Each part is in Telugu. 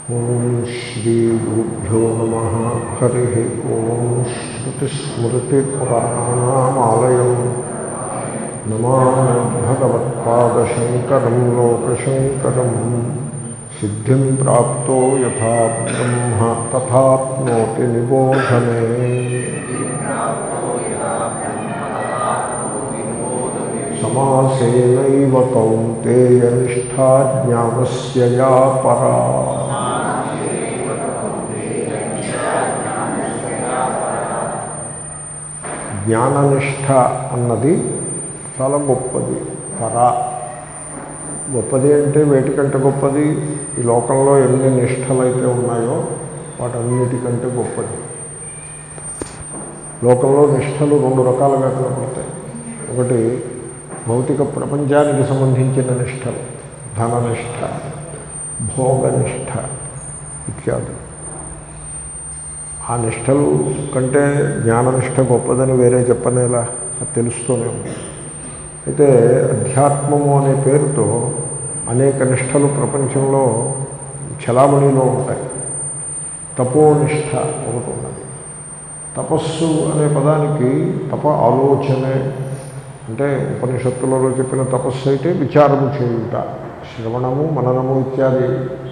ఓం శ్రీ గురుభ్యో నమ హరి ఓం శ్రుతిస్మృతిపురాణానామాలయం నమామి భగవత్పాదశంకరం లోకశంకరం సిద్ధిం ప్రాప్తో యథా బ్రహ్మ తథాప్నోతి నిబోధనే సమాసేనైవ కౌంతేయ నిష్ఠా జ్ఞానస్య యా పరా జ్ఞాననిష్ట అన్నది చాలా గొప్పది పరా గొప్పది అంటే వేటికంటే గొప్పది ఈ లోకంలో ఎన్ని నిష్టలు అయితే ఉన్నాయో వాటన్నిటికంటే గొప్పది లోకంలో నిష్టలు రెండు రకాలుగా కనపడతాయి ఒకటి భౌతిక ప్రపంచానికి సంబంధించిన నిష్టలు ధననిష్ట భోగనిష్ట ఇత్యాది ఆ నిష్టలు కంటే జ్ఞాననిష్ట గొప్పదని వేరే చెప్పనేలా అది తెలుస్తూనే ఉంది అయితే అధ్యాత్మము అనే పేరుతో అనేక నిష్టలు ప్రపంచంలో చలామణిలో ఉంటాయి తపోనిష్ట ఒకటి ఉన్నది తపస్సు అనే పదానికి తప ఆలోచనే అంటే ఉపనిషత్తులలో చెప్పిన తపస్సు అయితే విచారము చేయుట శ్రవణము మననము ఇత్యాది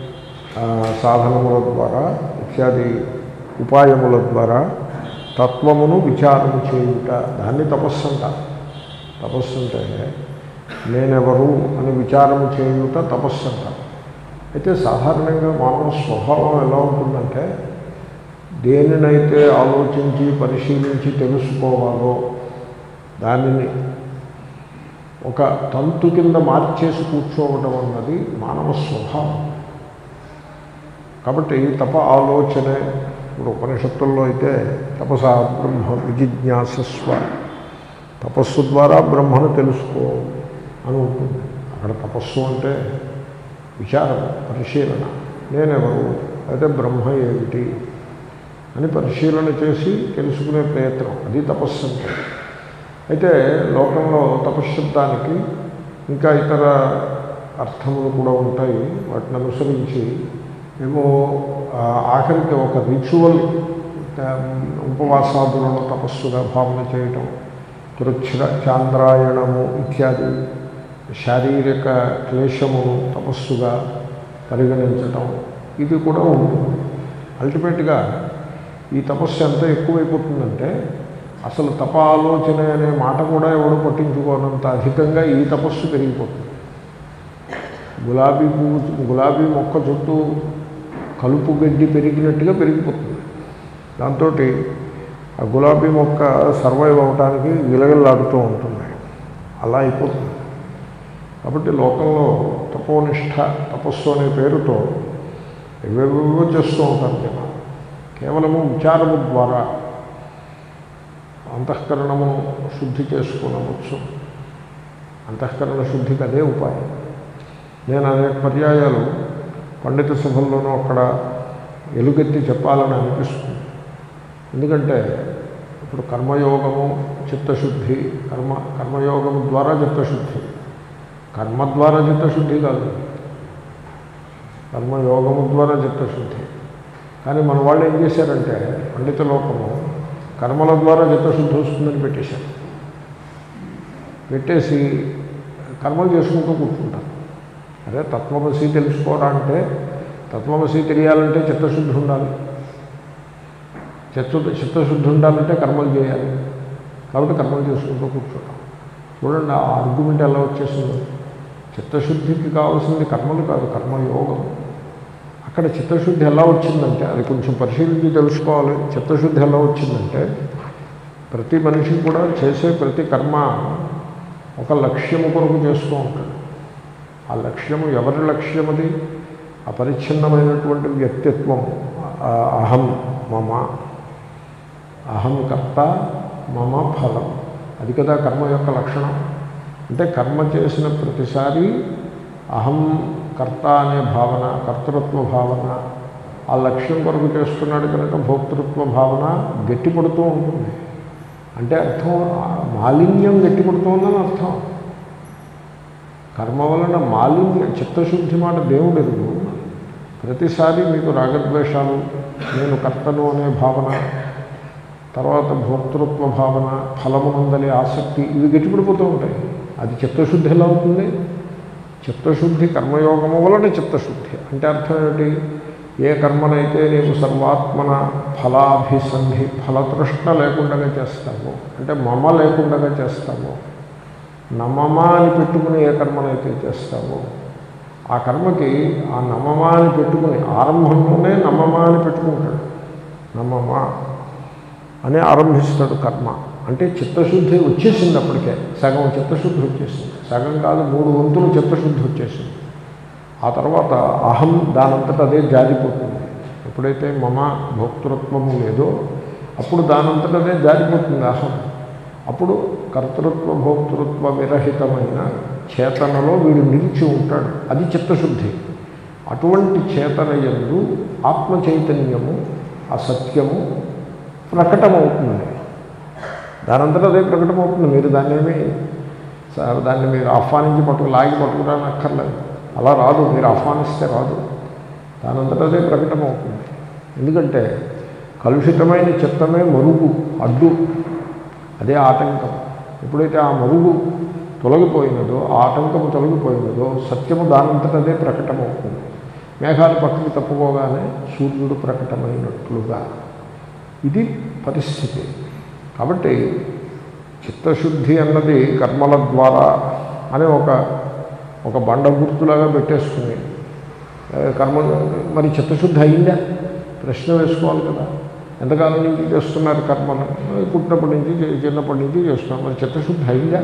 సాధనముల ద్వారా ఇత్యాది ఉపాయముల ద్వారా తత్వమును విచారము చేయుట దాన్ని తపస్సు అంటారు తపస్సు అంటే నేనెవరు అని విచారము చేయుట తపస్సు అంటారు అయితే సాధారణంగా మానవ స్వభావం ఎలా ఉంటుందంటే దేనినైతే ఆలోచించి పరిశీలించి తెలుసుకోవాలో దానిని ఒక తంతు కింద మార్చేసి కూర్చోవడం అన్నది మానవ స్వభావం కాబట్టి తప ఆలోచనే ఇప్పుడు ఉపనిషత్తుల్లో అయితే తపసా బ్రహ్మ విజిజ్ఞాసస్వ తపస్సు ద్వారా బ్రహ్మను తెలుసుకో అని ఉంటుంది అక్కడ తపస్సు అంటే విచారం పరిశీలన నేనెవరు అయితే బ్రహ్మ ఏమిటి అని పరిశీలన చేసి తెలుసుకునే ప్రయత్నం అది తపస్సు అంటే అయితే లోకంలో తపశ్శబ్దానికి ఇంకా ఇతర అర్థములు కూడా ఉంటాయి వాటిని అనుసరించి ఏమో ఆఖరికి ఒక రిచువల్ ఉపవాసాదులను తపస్సుగా భావన చేయటం కృచ్ఛ్ర చాంద్రాయణము ఇత్యాది శారీరక క్లేశమును తపస్సుగా పరిగణించటం ఇది కూడా ఉంటుంది అల్టిమేట్గా ఈ తపస్సు ఎంత ఎక్కువైపోతుందంటే అసలు తప ఆలోచన అనే మాట కూడా ఎవడు పట్టించుకోనంత అధికంగా ఈ తపస్సు పెరిగిపోతుంది గులాబీ పువ్వు గులాబీ మొక్క చుట్టూ కలుపు గడ్డి పెరిగినట్టుగా పెరిగిపోతుంది దాంతో ఆ గులాబీ మొక్క సర్వైవ్ అవడానికి విలగల్లాడుతూ ఉంటుంది అలా అయిపోతుంది కాబట్టి లోకంలో తపోనిష్ట తపస్సు అనే పేరుతో ఏవేవో చేస్తూ ఉంటారు జనం కేవలము విచారము ద్వారా అంతఃకరణము శుద్ధి చేసుకోనవచ్చు అంతఃకరణ శుద్ధికి అదే ఉపాయం నేను అనేక పర్యాయాలు పండిత సభల్లోనూ అక్కడ ఎలుగెత్తి చెప్పాలని అనిపిస్తుంది ఎందుకంటే ఇప్పుడు కర్మయోగము చిత్తశుద్ధి కర్మ కర్మయోగము ద్వారా చిత్తశుద్ధి కర్మ ద్వారా చిత్తశుద్ధి కాదు కర్మయోగము ద్వారా చిత్తశుద్ధి కానీ మన వాళ్ళు ఏం చేశారంటే పండిత లోకము కర్మల ద్వారా చిత్తశుద్ధి వస్తుందని పెట్టేశారు పెట్టేసి కర్మలు చేసుకుంటూ కూర్చుంటారు అదే తత్వమసి తెలుసుకోరా అంటే తత్వమసి తెలియాలంటే చిత్తశుద్ధి ఉండాలి చిత్త చిత్తశుద్ధి ఉండాలంటే కర్మలు చేయాలి కాబట్టి కర్మలు చేసుకుంటూ కూర్చోటం చూడండి ఆ ఆర్గ్యుమెంట్ ఎలా వచ్చేసిందో చిత్తశుద్ధికి కావాల్సింది కర్మలు కాదు కర్మయోగం అక్కడ చిత్తశుద్ధి ఎలా వచ్చిందంటే అది కొంచెం పరిశీలించి తెలుసుకోవాలి చిత్తశుద్ధి ఎలా వచ్చిందంటే ప్రతి మనిషి కూడా చేసే ప్రతి కర్మ ఒక లక్ష్యము కొరకు చేస్తూ ఉంటాడు ఆ లక్ష్యము ఎవరి లక్ష్యం అది అపరిచ్ఛిన్నమైనటువంటి వ్యక్తిత్వం అహం మమ అహం కర్త మమ ఫలం అది కదా కర్మ యొక్క లక్షణం అంటే కర్మ చేసిన ప్రతిసారి అహం కర్త అనే భావన కర్తృత్వ భావన ఆ లక్ష్యం కొరకు చేస్తున్నాడు కనుక భోక్తృత్వ భావన గట్టిపడుతూ ఉంటుంది అంటే అర్థం మాలిన్యం గట్టిపడుతోందని అర్థం కర్మ వలన మాలిన్య చిత్తశుద్ధి మాట దేవుడు ఎరుగు ప్రతిసారి మీకు రాగద్వేషాలు నేను కర్తను అనే భావన తర్వాత భోక్తృత్వ భావన ఫలమునందలి ఆసక్తి ఇవి గట్టిపడిపోతూ ఉంటాయి అది చిత్తశుద్ధి ఎలా అవుతుంది చిత్తశుద్ధి కర్మయోగము వలన చిత్తశుద్ధి అంటే అర్థం ఏమిటి ఏ కర్మనైతే నీవు సర్వాత్మన ఫలాభిసంధి ఫలతృష్ణ లేకుండా చేస్తావో అంటే మమ లేకుండా చేస్తావో నమమా అని పెట్టుకుని ఏ కర్మనైతే చేస్తావో ఆ కర్మకి ఆ నమమా అని పెట్టుకుని ఆరంభంలోనే నమమా అని పెట్టుకుంటాడు నమమా అని ఆరంభిస్తాడు కర్మ అంటే చిత్తశుద్ధి వచ్చేసింది అప్పటికే సగం చిత్తశుద్ధి వచ్చేసింది సగం కాదు మూడు వంతులు చిత్తశుద్ధి వచ్చేసింది ఆ తర్వాత అహం దానంతట అదే జారిపోతుంది ఎప్పుడైతే మమ భోక్తృత్వము లేదో అప్పుడు దానంతట అదే జారిపోతుంది అహం అప్పుడు కర్తృత్వ భోక్తృత్వ విరహితమైన చేతనలో వీడు నిలిచి ఉంటాడు అది చిత్తశుద్ధి అటువంటి చేతన ఎందు ఆత్మ చైతన్యము ఆ సత్యము ప్రకటమవుతుంది దానంతటా అదే ప్రకటమవుతుంది మీరు దాన్ని ఏమి స- దాన్ని మీరు ఆహ్వానించి పట్టుకు లాగి పట్టుకురాని అక్కర్లేదు అలా రాదు మీరు ఆహ్వానిస్తే రాదు దానంతటా అదే ప్రకటమవుతుంది ఎందుకంటే కలుషితమైన చిత్తమే మరుగు అడ్డు అదే ఆటంకం ఎప్పుడైతే ఆ మరుగు తొలగిపోయినదో ఆ ఆటంకము తొలగిపోయినదో సత్యము దానంతట అదే ప్రకటమవుతుంది మేఘాలు పక్కకి తప్పుకోగానే సూర్యుడు ప్రకటమైనట్లుగా ఇది పరిస్థితి కాబట్టి చిత్తశుద్ధి అన్నది కర్మల ద్వారా అనే ఒక ఒక బండ గుర్తులాగా పెట్టేసుకుని ఆ, కర్మ మరి చిత్తశుద్ధి అయిందా ప్రశ్న వేసుకోవాలి కదా ఎంతకాలం నుంచి చేస్తున్నారు కర్మను పుట్టినప్పటి నుంచి చే- చిన్నప్పటి నుంచి చేస్తున్నారు మరి చిత్తశుద్ధి అయిందా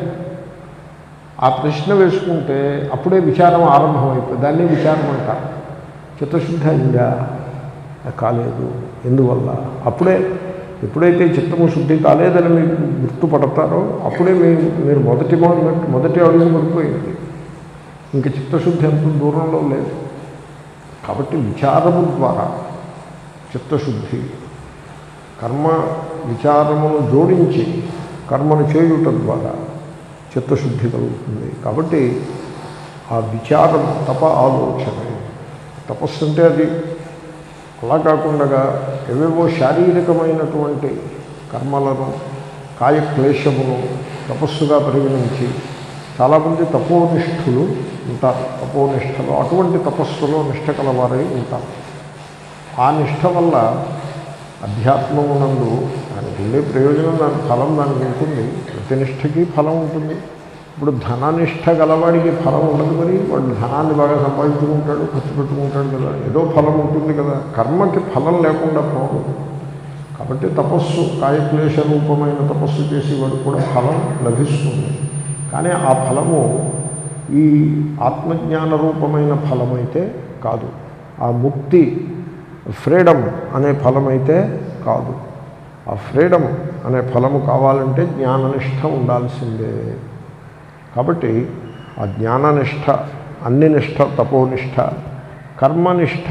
ఆ ప్రశ్న వేసుకుంటే అప్పుడే విచారం ఆరంభమైపోయింది దాన్ని విచారం అంటారు చిత్తశుద్ధి అయిందా కాలేదు ఎందువల్ల అప్పుడే ఎప్పుడైతే చిత్తము శుద్ధి కాలేదని మీకు గుర్తుపడతారో అప్పుడే మీ మీరు మొదటి మొదటి మొదటి అడుగు పడిపోయింది ఇంక చిత్తశుద్ధి ఎంత దూరంలో లేదు కాబట్టి విచారము ద్వారా చిత్తశుద్ధి కర్మ విచారమును జోడించి కర్మను చేయుట ద్వారా చిత్తశుద్ధి కలుగుతుంది కాబట్టి ఆ విచారం తప ఆలోచన తపస్సు అంటే అది అలా కాకుండా ఏవేవో శారీరకమైనటువంటి కర్మలను కాయక్లేశమును తపస్సుగా పరిగణించి చాలామంది తపోనిష్ఠులు ఉంటారు తపోనిష్టలు అటువంటి తపస్సులో నిష్ట కలవారై ఉంటారు ఆ నిష్ట వల్ల అధ్యాత్మమునందు దానికి ఉండే ప్రయోజనం దాని ఫలం దానికి ఉంటుంది ప్రతి నిష్టకి ఫలం ఉంటుంది ఇప్పుడు ధననిష్ట గలవాడికి ఫలం ఉండదు మరి వాడు ధనాన్ని బాగా సంపాదించుకుంటాడు ఖర్చు పెట్టుకుంటాడు కదా ఏదో ఫలం ఉంటుంది కదా కర్మకి ఫలం లేకుండా పోదు కాబట్టి తపస్సు కాయక్లేశ రూపమైన తపస్సు చేసేవాడు కూడా ఫలం లభిస్తుంది కానీ ఆ ఫలము ఈ ఆత్మజ్ఞాన రూపమైన ఫలమైతే కాదు ఆ ముక్తి ఫ్రీడమ్ అనే ఫలమైతే కాదు ఆ ఫ్రీడమ్ అనే ఫలము కావాలంటే జ్ఞాననిష్ట ఉండాల్సిందే కాబట్టి ఆ జ్ఞాననిష్ట అన్ని నిష్ట తపోనిష్ట కర్మనిష్ట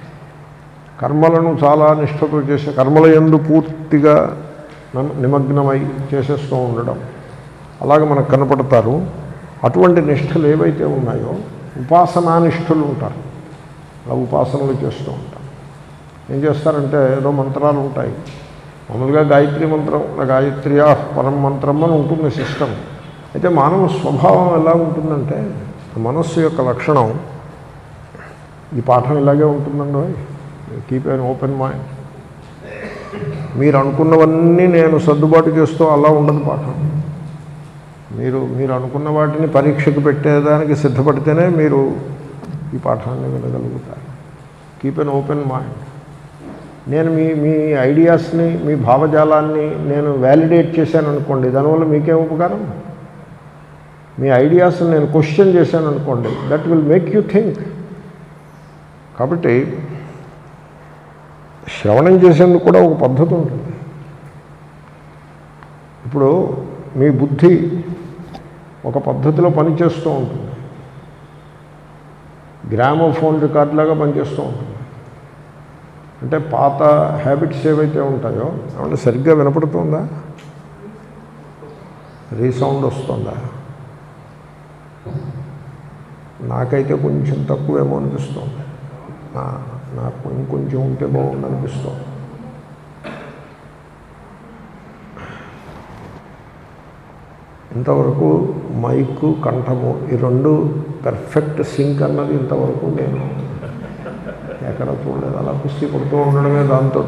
కర్మలను చాలా నిష్ఠతో చేసే కర్మల ఎందు పూర్తిగా నమ- నిమగ్నమై చేసేస్తూ ఉండడం అలాగే మనకు కనపడతారు అటువంటి నిష్ఠలు ఏవైతే ఉన్నాయో ఉపాసనానిష్ఠులు ఉంటారు అలా ఉపాసనలు చేస్తూ ఉంటారు ఏం చేస్తారంటే ఏదో మంత్రాలు ఉంటాయి మామూలుగా గాయత్రి మంత్రం గాయత్రియా పరం మంత్రం అని ఉంటుంది సిస్టమ్ అయితే మానవ స్వభావం ఎలా ఉంటుందంటే మనస్సు యొక్క లక్షణం ఈ పాఠం ఇలాగే ఉంటుందండి కీప్ ఎన్ ఓపెన్ మైండ్ మీరు అనుకున్నవన్నీ నేను సర్దుబాటు చేస్తూ అలా ఉండదు పాఠం మీరు మీరు అనుకున్న వాటిని పరీక్షకు పెట్టేదానికి సిద్ధపడితేనే మీరు ఈ పాఠాన్ని వినగలుగుతారు కీప్ ఎన్ ఓపెన్ మైండ్ నేను మీ మీ ఐడియాస్ని మీ భావజాలాన్ని నేను వ్యాలిడేట్ చేశాను అనుకోండి దానివల్ల మీకేం ఉపకారం మీ ఐడియాస్ని నేను క్వశ్చన్ చేశాను అనుకోండి that will make you think కాబట్టి శ్రవణం చేసేందుకు కూడా ఒక పద్ధతి ఉంటుంది ఇప్పుడు మీ బుద్ధి ఒక పద్ధతిలో పనిచేస్తూ ఉంటుంది గ్రామోఫోన్ రికార్డ్ లాగా పనిచేస్తూ ఉంటుంది అంటే పాత హ్యాబిట్స్ ఏవైతే ఉంటాయో ఏమన్నా సరిగ్గా వినపడుతుందా రీసౌండ్ వస్తుందా నాకైతే కొంచెం తక్కువేమో అనిపిస్తుంది ఆ, నాకు ఇంకొంచెం ఉంటే బాగుండు అనిపిస్తుంది ఇంతవరకు మైకు కంఠము ఈ రెండు పెర్ఫెక్ట్ సింక్ అన్నది ఇంతవరకు నేను ఎక్కడ చూడలేదు అలా కుస్తీ పడుతూ ఉండడమే దాంతో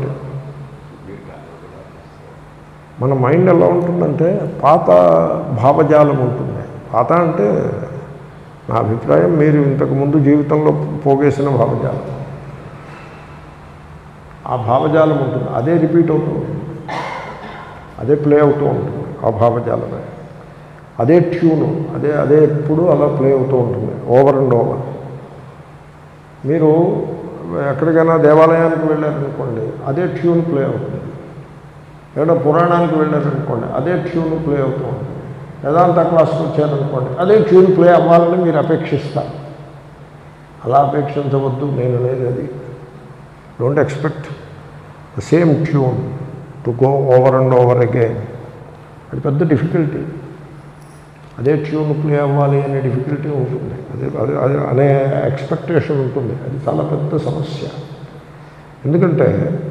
మన మైండ్ ఎలా ఉంటుందంటే పాత భావజాలం ఉంటుంది పాత అంటే నా అభిప్రాయం మీరు ఇంతకుముందు జీవితంలో పోగేసిన భావజాలం ఆ భావజాలం ఉంటుంది అదే రిపీట్ అవుతూ ఉంటుంది అదే ప్లే అవుతూ ఉంటుంది ఆ భావజాలమే అదే ట్యూను అదే అదే ఎప్పుడు అలా ప్లే అవుతూ ఉంటుంది ఓవర్ అండ్ ఓవర్ మీరు ఎక్కడికైనా దేవాలయానికి వెళ్ళారనుకోండి అదే ట్యూన్ ప్లే అవుతుంది ఏదైనా పురాణానికి వెళ్ళారనుకోండి అదే ట్యూన్ ప్లే అవుతూ ఉంటుంది వేదాంత క్లాస్కి వచ్చారనుకోండి అదే ట్యూన్ ప్లే అవ్వాలని మీరు అపేక్షిస్తారు అలా అపేక్షించవద్దు నేను అనేది అది don't expect the same tune to go over and over again అది పెద్ద డిఫికల్టీ అదే ట్యూన్ ప్లే అవ్వాలి అనే డిఫికల్టీ ఉంటుంది అదే అదే అదే అనే ఎక్స్పెక్టేషన్ ఉంటుంది అది చాలా పెద్ద సమస్య ఎందుకంటే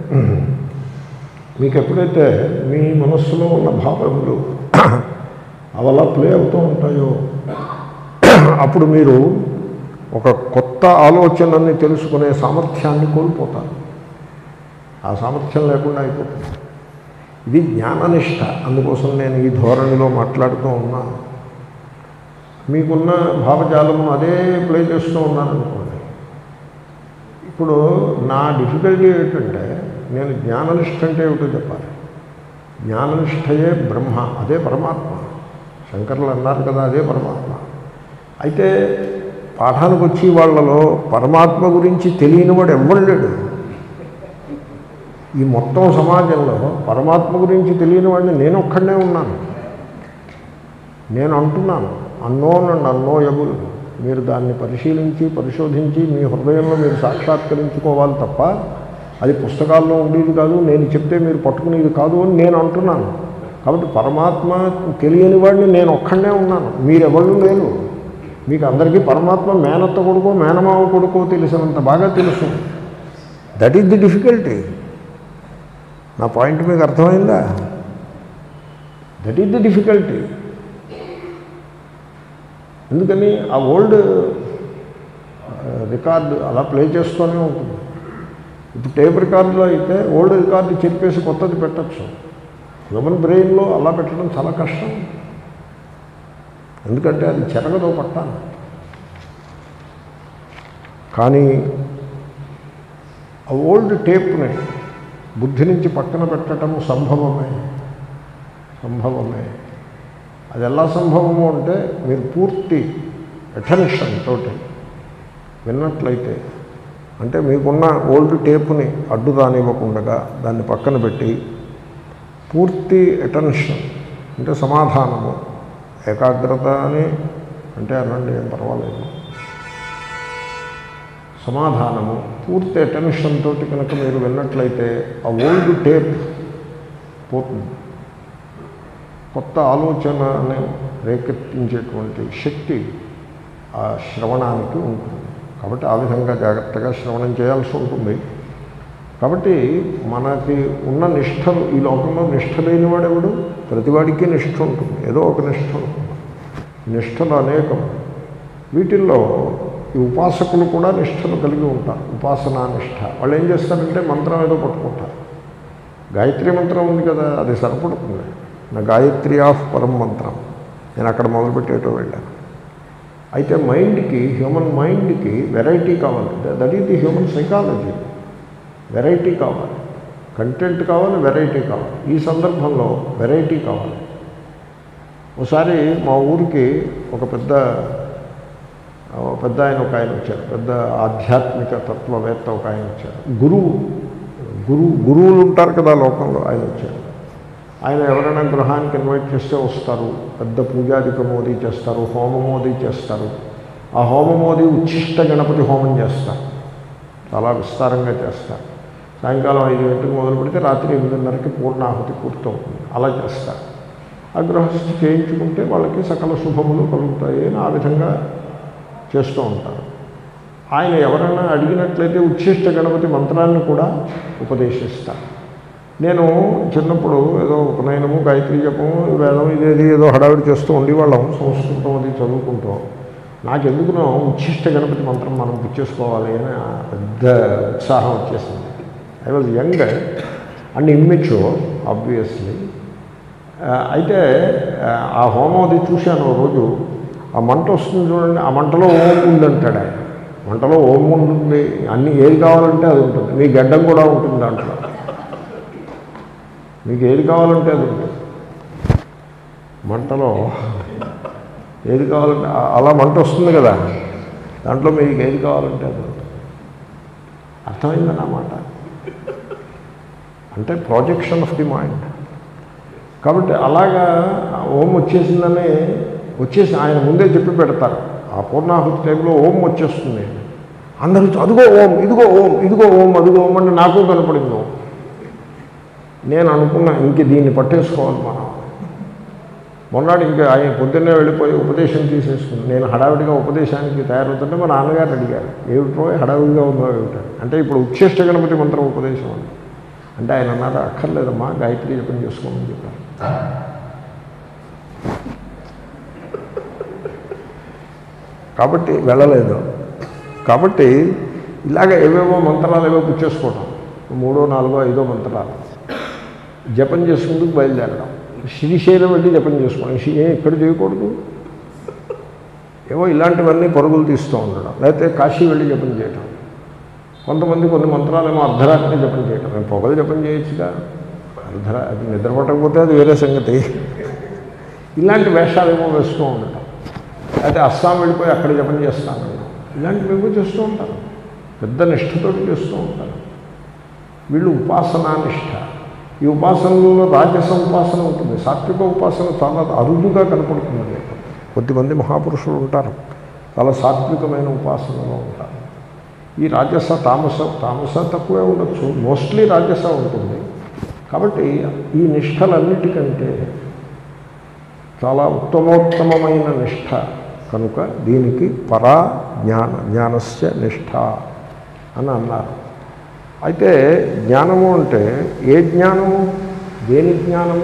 మీకు ఎప్పుడైతే మీ మనస్సులో ఉన్న భావములు అవలా ప్లే అవుతూ ఉంటాయో అప్పుడు మీరు ఒక కొత్త ఆలోచనని తెలుసుకునే సామర్థ్యాన్ని కోల్పోతారు ఆ సామర్థ్యం లేకుండా అయిపోతుంది ఇది జ్ఞాననిష్ట అందుకోసం నేను ఈ ధోరణిలో మాట్లాడుతూ ఉన్నాను మీకున్న భావజాలము అదే ప్లే చేస్తూ ఉన్నారనుకోండి ఇప్పుడు నా డిఫికల్టీ ఏంటంటే నేను జ్ఞాననిష్ట అంటే ఏమిటో చెప్పాలి జ్ఞాననిష్టయే బ్రహ్మ అదే పరమాత్మ శంకర్లు అన్నారు కదా అదే పరమాత్మ అయితే పాఠానికి వచ్చి వాళ్ళలో పరమాత్మ గురించి తెలియని వాడు ఎవ్వడు లేడు ఈ మొత్తం సమాజంలో పరమాత్మ గురించి తెలియని వాడిని నేను ఒక్కడనే ఉన్నాను నేను అంటున్నాను అన్నోన్ అండ్ అన్నోయబుల్ మీరు దాన్ని పరిశీలించి పరిశోధించి మీ హృదయంలో మీరు సాక్షాత్కరించుకోవాలి తప్ప అది పుస్తకాల్లో ఉండేది కాదు నేను చెప్తే మీరు పట్టుకునేది కాదు అని నేను అంటున్నాను కాబట్టి పరమాత్మ తెలియని వాడిని నేను ఒక్కడనే ఉన్నాను మీరెవళ్ళు లేరు మీకు అందరికీ పరమాత్మ మేనత్త కొడుకో మేనమావ కొడుకో తెలిసినంత బాగా తెలుసు దట్ ఈస్ ది డిఫికల్టీ నా పాయింట్ మీకు అర్థమైందా దట్ ఈస్ ది డిఫికల్టీ ఎందుకని ఆ ఓల్డ్ రికార్డు అలా ప్లే చేస్తూనే ఉంటుంది ఇప్పుడు టేప్ రికార్డులో అయితే ఓల్డ్ రికార్డు చెప్పేసి కొత్తది పెట్టచ్చు హ్యూమన్ బ్రెయిన్లో అలా పెట్టడం చాలా కష్టం ఎందుకంటే అది చెరగదో పట్టాలి కానీ ఆ ఓల్డ్ టేప్ని బుద్ధి నుంచి పక్కన పెట్టడం సంభవమే సంభవమే అది ఎలా సంభవము అంటే మీరు పూర్తి అటెన్షన్ తోటి విన్నట్లయితే అంటే మీకున్న ఓల్డ్ టేపుని అడ్డు రానివ్వకుండా దాన్ని పక్కన పెట్టి పూర్తి అటెన్షన్ అంటే సమాధానము ఏకాగ్రత అని అంటే అనండి ఏం పర్వాలేదు సమాధానము పూర్తి అటెన్షన్ తోటి కనుక మీరు విన్నట్లయితే ఆ ఓల్డ్ టేప్ పోతుంది కొత్త ఆలోచనని రేకెత్తించేటువంటి శక్తి ఆ శ్రవణానికి ఉంటుంది కాబట్టి ఆ విధంగా జాగ్రత్తగా శ్రవణం చేయాల్సి ఉంటుంది కాబట్టి మనకి ఉన్న నిష్టలు ఈ లోకంలో నిష్ట లేని వాడెవడు ప్రతివాడికి నిష్ఠ ఉంటుంది ఏదో ఒక నిష్ఠ ఉంటుంది నిష్టలు అనేకం వీటిల్లో ఈ ఉపాసకులు కూడా నిష్టలు కలిగి ఉంటారు ఉపాసనా నిష్ట వాళ్ళు ఏం చేస్తారంటే మంత్రం ఏదో పట్టుకుంటారు గాయత్రి మంత్రం ఉంది కదా అది సరిపడుతుంది నా గాయత్రి ఆఫ్ పరం మంత్రం నేను అక్కడ మొదలుపెట్టేటో వెళ్ళాను అయితే మైండ్కి హ్యూమన్ మైండ్కి వెరైటీ కావాలి that is the human psychology variety కావాలి కంటెంట్ కావాలి వెరైటీ కావాలి ఈ సందర్భంలో వెరైటీ కావాలి ఒకసారి మా ఊరికి ఒక పెద్ద ఒక పెద్ద ఆయన ఒక ఆయన వచ్చారు పెద్ద ఆధ్యాత్మిక తత్వవేత్త ఒక ఆయన వచ్చారు గురువు గురువు గురువులు ఉంటారు కదా లోకంలో ఆయన వచ్చారు ఆయన ఎవరైనా గృహానికి ఇన్వైట్ చేస్తే వస్తారు పెద్ద పూజాధికము అది చేస్తారు హోమము అది చేస్తారు ఆ హోమము అది ఉచ్ఛిష్ట గణపతి హోమం చేస్తారు చాలా విస్తారంగా చేస్తారు సాయంకాలం ఐదు గంటలకు మొదలు పెడితే రాత్రి ఎనిమిదిన్నరకి పూర్ణాహుతి పూర్తవుతుంది అలా చేస్తారు ఆ గృహస్థి చేయించుకుంటే వాళ్ళకి సకల శుభములు కలుగుతాయి అని ఆ విధంగా చేస్తూ ఉంటారు ఆయన ఎవరైనా అడిగినట్లయితే ఉచ్ఛిష్ట గణపతి మంత్రాన్ని కూడా ఉపదేశిస్తారు నేను చిన్నప్పుడు ఏదో ఉపనయనము గాయత్రి జపము వేదం ఇదేది ఏదో హడావిడి చేస్తూ ఉండేవాళ్ళం సంస్కృతం అది చదువుకుంటాం నాకెందుకునో ఉచ్ఛిష్ట గణపతి మంత్రం మనం పుచ్చేసుకోవాలి అని పెద్ద ఉత్సాహం వచ్చేసింది I was young and immature obviously అయితే ఆ, ఆ హోమం అది చూశాను ఓ రోజు ఆ మంట వస్తుంది చూడండి ఆ మంటలో ఓం ఉందంటాడు ఆయన మంటలో ఓం ఉంటుంది అన్ని ఏది కావాలంటే అది ఉంటుంది మీ గడ్డం కూడా ఉంటుంది దాంట్లో మీకు ఏది కావాలంటే అది ఉంటుంది మంటలో ఏది కావాలంటే ఆ- అలా మంట వస్తుంది కదా దాంట్లో మీకు ఏది కావాలంటే అది ఉంటుంది అర్థమైందని మాట అంటే ప్రాజెక్షన్ ఆఫ్ ది మైండ్ కాబట్టి అలాగా ఓం వచ్చేసిందని వచ్చేసి ఆయన ముందే చెప్పి పెడతారు ఆ పూర్ణాహుతి టైంలో ఓం వచ్చేస్తుంది అందరూ అదిగో ఓం ఇదిగో ఓం ఇదిగో ఓం అదిగో ఓం అంటే నాకు కనపడింది ఓం నేను అనుకున్నా ఇంక దీన్ని పట్టేసుకోవాలి మనం మొన్నటి ఇంకా ఆయన పొద్దున్నే వెళ్ళిపోయి ఉపదేశం తీసేసుకుని నేను హడావిడిగా ఉపదేశానికి తయారవుతుంటే మా నాన్నగారు అడిగారు ఏమిటో హడావిడిగా ఉందో ఏమిటని అంటే ఇప్పుడు ఉచ్ఛిష్ట గణపతి మంత్రం ఉపదేశం అని అంటే ఆయన అన్నారు అక్కర్లేదమ్మా గాయత్రి జపం చేసుకోమని చెప్పారు కాబట్టి వెళ్ళలేదు కాబట్టి ఇలాగ ఏవేవో మంత్రాలు ఏవో పుచ్చేసుకోవటం మూడో నాలుగో ఐదో మంత్రాలు జపం చేసుకుందుకు బయలుదేరడం శ్రీశైలం వెళ్ళి జపం చేసుకోవడం శ్రీ- ఏ ఇక్కడ చేయకూడదు ఏవో ఇలాంటివన్నీ పరుగులు తీస్తూ ఉండడం లేకపోతే కాశీ వెళ్ళి జపం చేయటం కొంతమంది కొన్ని మంత్రాలేమో అర్ధరాత్రి జపం చేయటం మేము పొగలు జపం చేయొచ్చుగా అర్ధరా అది నిద్రపట్టకపోతే అది వేరే సంగతి ఇలాంటి వేషాలు ఏమో వేస్తూ ఉండటం అయితే అస్సాం వెళ్ళిపోయి అక్కడ జపం చేస్తాను ఇలాంటివి ఏమో చేస్తూ ఉంటారు పెద్ద నిష్ఠతో చేస్తూ ఉంటారు వీళ్ళు ఉపాసనా నిష్ఠ ఈ ఉపాసనలో రాజస ఉపాసన ఉంటుంది సాత్విక ఉపాసన చాలా అరుదుగా కనపడుతుంది మీకు కొద్దిమంది మహాపురుషులు ఉంటారు చాలా సాత్వికమైన ఉపాసనలో ఉంటారు ఈ రాజస తామస తామస తక్కువే ఉండొచ్చు మోస్ట్లీ రాజస ఉంటుంది కాబట్టి ఈ నిష్టలన్నిటికంటే చాలా ఉత్తమోత్తమమైన నిష్ఠ కనుక దీనికి పరా జ్ఞాన జ్ఞానస్య నిష్ఠ అని అన్నారు అయితే జ్ఞానము అంటే ఏ జ్ఞానము దేని జ్ఞానము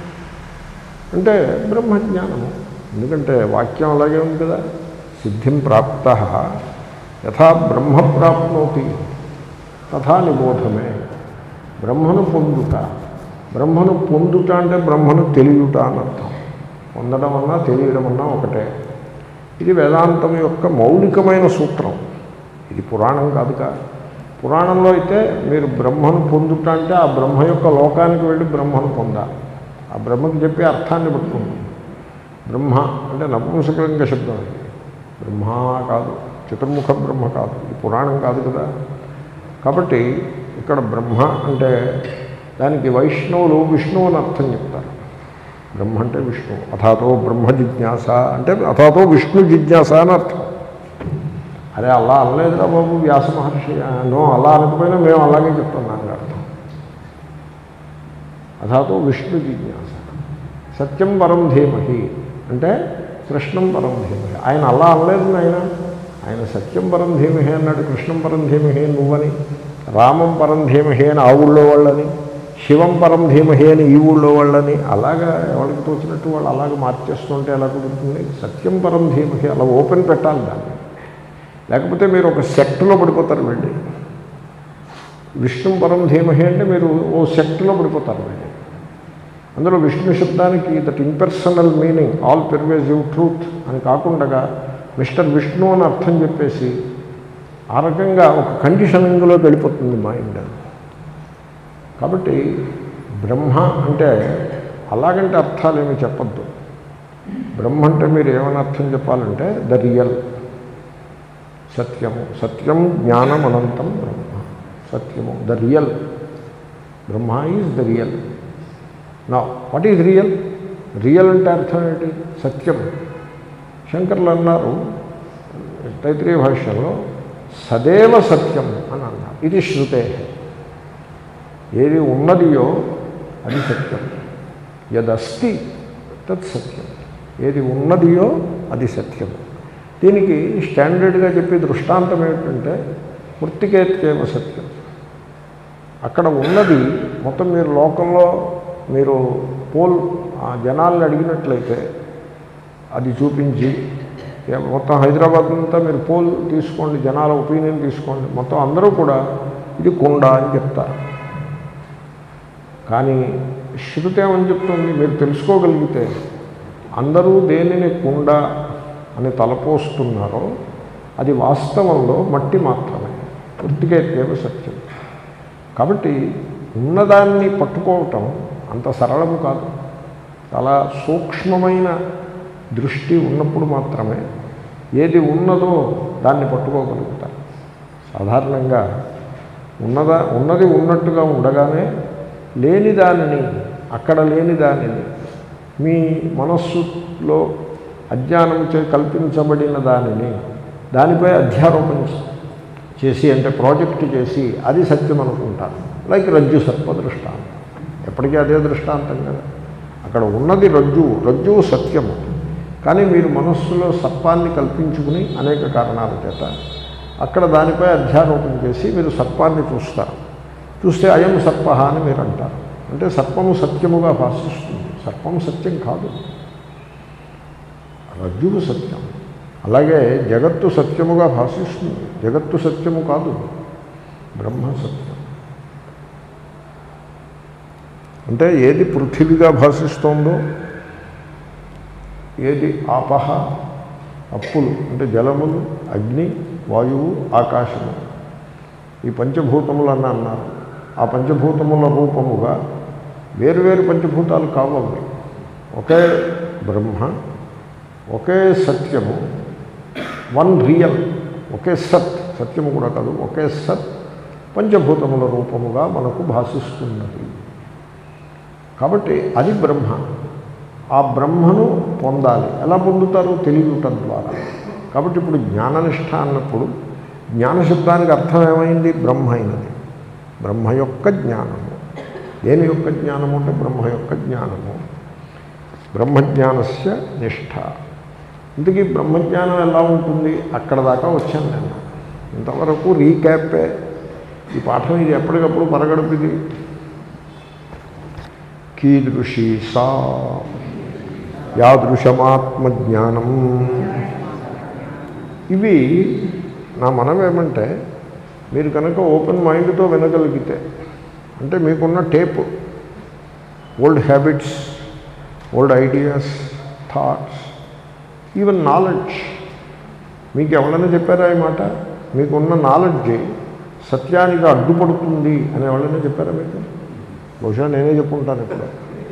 అంటే బ్రహ్మజ్ఞానము ఎందుకంటే వాక్యం అలాగే ఉంది కదా సిద్ధిం ప్రాప్త యథా బ్రహ్మ ప్రాప్నోతి తథా నిబోధమే బ్రహ్మను పొందుట బ్రహ్మను పొందుట అంటే బ్రహ్మను తెలియుట అని అర్థం పొందడం అన్నా తెలియడం అన్నా ఒకటే ఇది వేదాంతం యొక్క మౌలికమైన సూత్రం ఇది పురాణం కాదుగా పురాణంలో అయితే మీరు బ్రహ్మను పొందుట అంటే ఆ బ్రహ్మ యొక్క లోకానికి వెళ్ళి బ్రహ్మను పొందాలి ఆ బ్రహ్మకి చెప్పే అర్థాన్ని పట్టుకుంటుంది బ్రహ్మ అంటే నపుంసకలింగ శబ్దం ఇది బ్రహ్మ కాదు చతుర్ముఖ బ్రహ్మ కాదు ఇది పురాణం కాదు కదా కాబట్టి ఇక్కడ బ్రహ్మ అంటే దానికి వైష్ణవులు విష్ణువు అని అర్థం చెప్తారు బ్రహ్మ అంటే విష్ణువు అథాతో బ్రహ్మ జిజ్ఞాస అంటే అథాతో విష్ణు జిజ్ఞాస అని అర్థం అరే అలా అనలేదురా బాబు వ్యాస మహర్షి నో అలా అనకపోయినా మేము అలాగే చెప్తాం దానికి అర్థం అథాతో విష్ణు జిజ్ఞాస సత్యం పరం ధీమహి అంటే కృష్ణం పరం ధీమహి ఆయన అలా అనలేదు ఆయన ఆయన సత్యం పరం ధీమహి అన్నాడు కృష్ణం పరం ధీమహి అని నువ్వని రామం పరం ధీమహి అని ఆ ఊళ్ళో వాళ్ళని శివం పరం ధీమహి అని ఈ ఊళ్ళో వాళ్ళని అలాగా ఎవరికి తోచినట్టు వాళ్ళు అలాగ మార్చేస్తుంటే ఎలా కుదురుతుంది సత్యం పరం ధీమహి అలా ఓపెన్ పెట్టాలి దాన్ని లేకపోతే మీరు ఒక సెక్ట్లో పడిపోతారు వెళ్ళి విష్ణు పరం ధీమహి అంటే మీరు ఓ సెక్ట్లో పడిపోతారు వెళ్ళి అందులో విష్ణు శబ్దానికి that impersonal meaning all pervasive truth అని కాకుండా మిస్టర్ విష్ణు అని అర్థం చెప్పేసి ఆ రకంగా ఒక కండిషనింగ్లోకి వెళ్ళిపోతుంది మైండ్ కాబట్టి బ్రహ్మ అంటే అలాగంటే అర్థాలు ఏమి చెప్పద్దు బ్రహ్మ అంటే మీరు ఏమైనా అర్థం చెప్పాలంటే ద రియల్ సత్యము సత్యం జ్ఞానం అనంతం బ్రహ్మ సత్యము the real Brahma is the real నా వాట్ ఈజ్ రియల్ రియల్ అంటే అర్థం ఏంటి సత్యం శంకర్లు అన్నారు తైత్రీయ భాష్యంలో సదేవ సత్యం అని అన్నారు ఇది శృతే ఏది ఉన్నదియో అది సత్యం యదస్తి తత్ సత్యం ఏది ఉన్నదియో అది సత్యం దీనికి స్టాండర్డ్గా చెప్పే దృష్టాంతం ఏమిటంటే మృతికేత్యేవ సత్యం అక్కడ ఉన్నది మొత్తం మీరు లోకంలో మీరు పోల్ ఆ జనాల్ని అడిగినట్లయితే అది చూపించి ఏ- మొత్తం హైదరాబాద్ అంతా మీరు పోల్ తీసుకోండి జనాల ఒపీనియన్ తీసుకోండి మొత్తం అందరూ కూడా ఇది కుండ అని చెప్తారు కానీ శృతి ఏమని చెప్తుంది మీరు తెలుసుకోగలిగితే అందరూ దేనిని కుండ అని తలపోస్తున్నారో అది వాస్తవంలో మట్టి మాత్రమే పూర్తిగా సత్యం కాబట్టి ఉన్నదాన్ని పట్టుకోవటం అంత సరళము కాదు చాలా సూక్ష్మమైన దృష్టి ఉన్నప్పుడు మాత్రమే ఏది ఉన్నదో దాన్ని పట్టుకోగలుగుతారు సాధారణంగా ఉన్నదా ఉన్నది ఉన్నట్టుగా ఉండగానే లేని దానిని అక్కడ లేని దానిని మీ మనస్సులో అజ్ఞానం చే కల్పించబడిన దానిని దానిపై అధ్యారోపణ చేసి అంటే ప్రాజెక్ట్ చేసి అది సత్యం అనుకుంటారు లైక్ రజ్జు సర్ప దృష్టాంతం ఎప్పటికీ అదే దృష్టాంతం కదా అక్కడ ఉన్నది రజ్జు రజ్జువు సత్యము కానీ మీరు మనస్సులో సర్పాన్ని కల్పించుకుని అనేక కారణాల చేత అక్కడ దానిపై అధ్యారోపణ చేసి మీరు సర్పాన్ని చూస్తారు చూస్తే అయం సర్ప అని మీరు అంటారు అంటే సర్పము సత్యముగా భాషిస్తుంది సర్పము సత్యం కాదు రజ్జువు సత్యం అలాగే జగత్తు సత్యముగా భాషిస్తుంది జగత్తు సత్యము కాదు బ్రహ్మ సత్యం అంటే ఏది పృథివిగా భాషిస్తోందో ఏది ఆపహ అప్పులు అంటే జలములు అగ్ని వాయువు ఆకాశము ఈ పంచభూతములు అని అన్నారు ఆ పంచభూతముల రూపముగా వేరువేరు పంచభూతాలు కావాలి ఒకే బ్రహ్మ ఒకే సత్యము వన్ రియల్ ఒకే సత్ సత్యము కూడా కాదు ఒకే సత్ పంచభూతముల రూపముగా మనకు భాషిస్తున్నది కాబట్టి అది బ్రహ్మ ఆ బ్రహ్మను పొందాలి ఎలా పొందుతారు తెలియటం ద్వారా కాబట్టి ఇప్పుడు జ్ఞాననిష్ట అన్నప్పుడు జ్ఞానశబ్దానికి అర్థం ఏమైంది బ్రహ్మ అయినది బ్రహ్మ యొక్క జ్ఞానము దేని యొక్క జ్ఞానము అంటే బ్రహ్మ యొక్క జ్ఞానము బ్రహ్మజ్ఞానస్య నిష్ఠ ఇంతకీ బ్రహ్మజ్ఞానం ఎలా ఉంటుంది అక్కడ దాకా వచ్చాను నేను ఇంతవరకు రీక్యాపే ఈ పాఠం ఇది ఎప్పటికప్పుడు పరగడుపుది కీదృశీ సా యాదృశమాత్మజ్ఞానం ఇవి నా మనం ఏమంటే మీరు కనుక ఓపెన్ మైండ్తో వినగలిగితే అంటే మీకున్న tape old habits old ideas thoughts even knowledge మీకు ఎవరైనా చెప్పారా ఈ మాట మీకున్న నాలెడ్జ్ సత్యానికి అడ్డుపడుతుంది అని ఎవరైనా చెప్పారా మీకు బహుశా నేనే చెప్పుకుంటాను ఇప్పుడు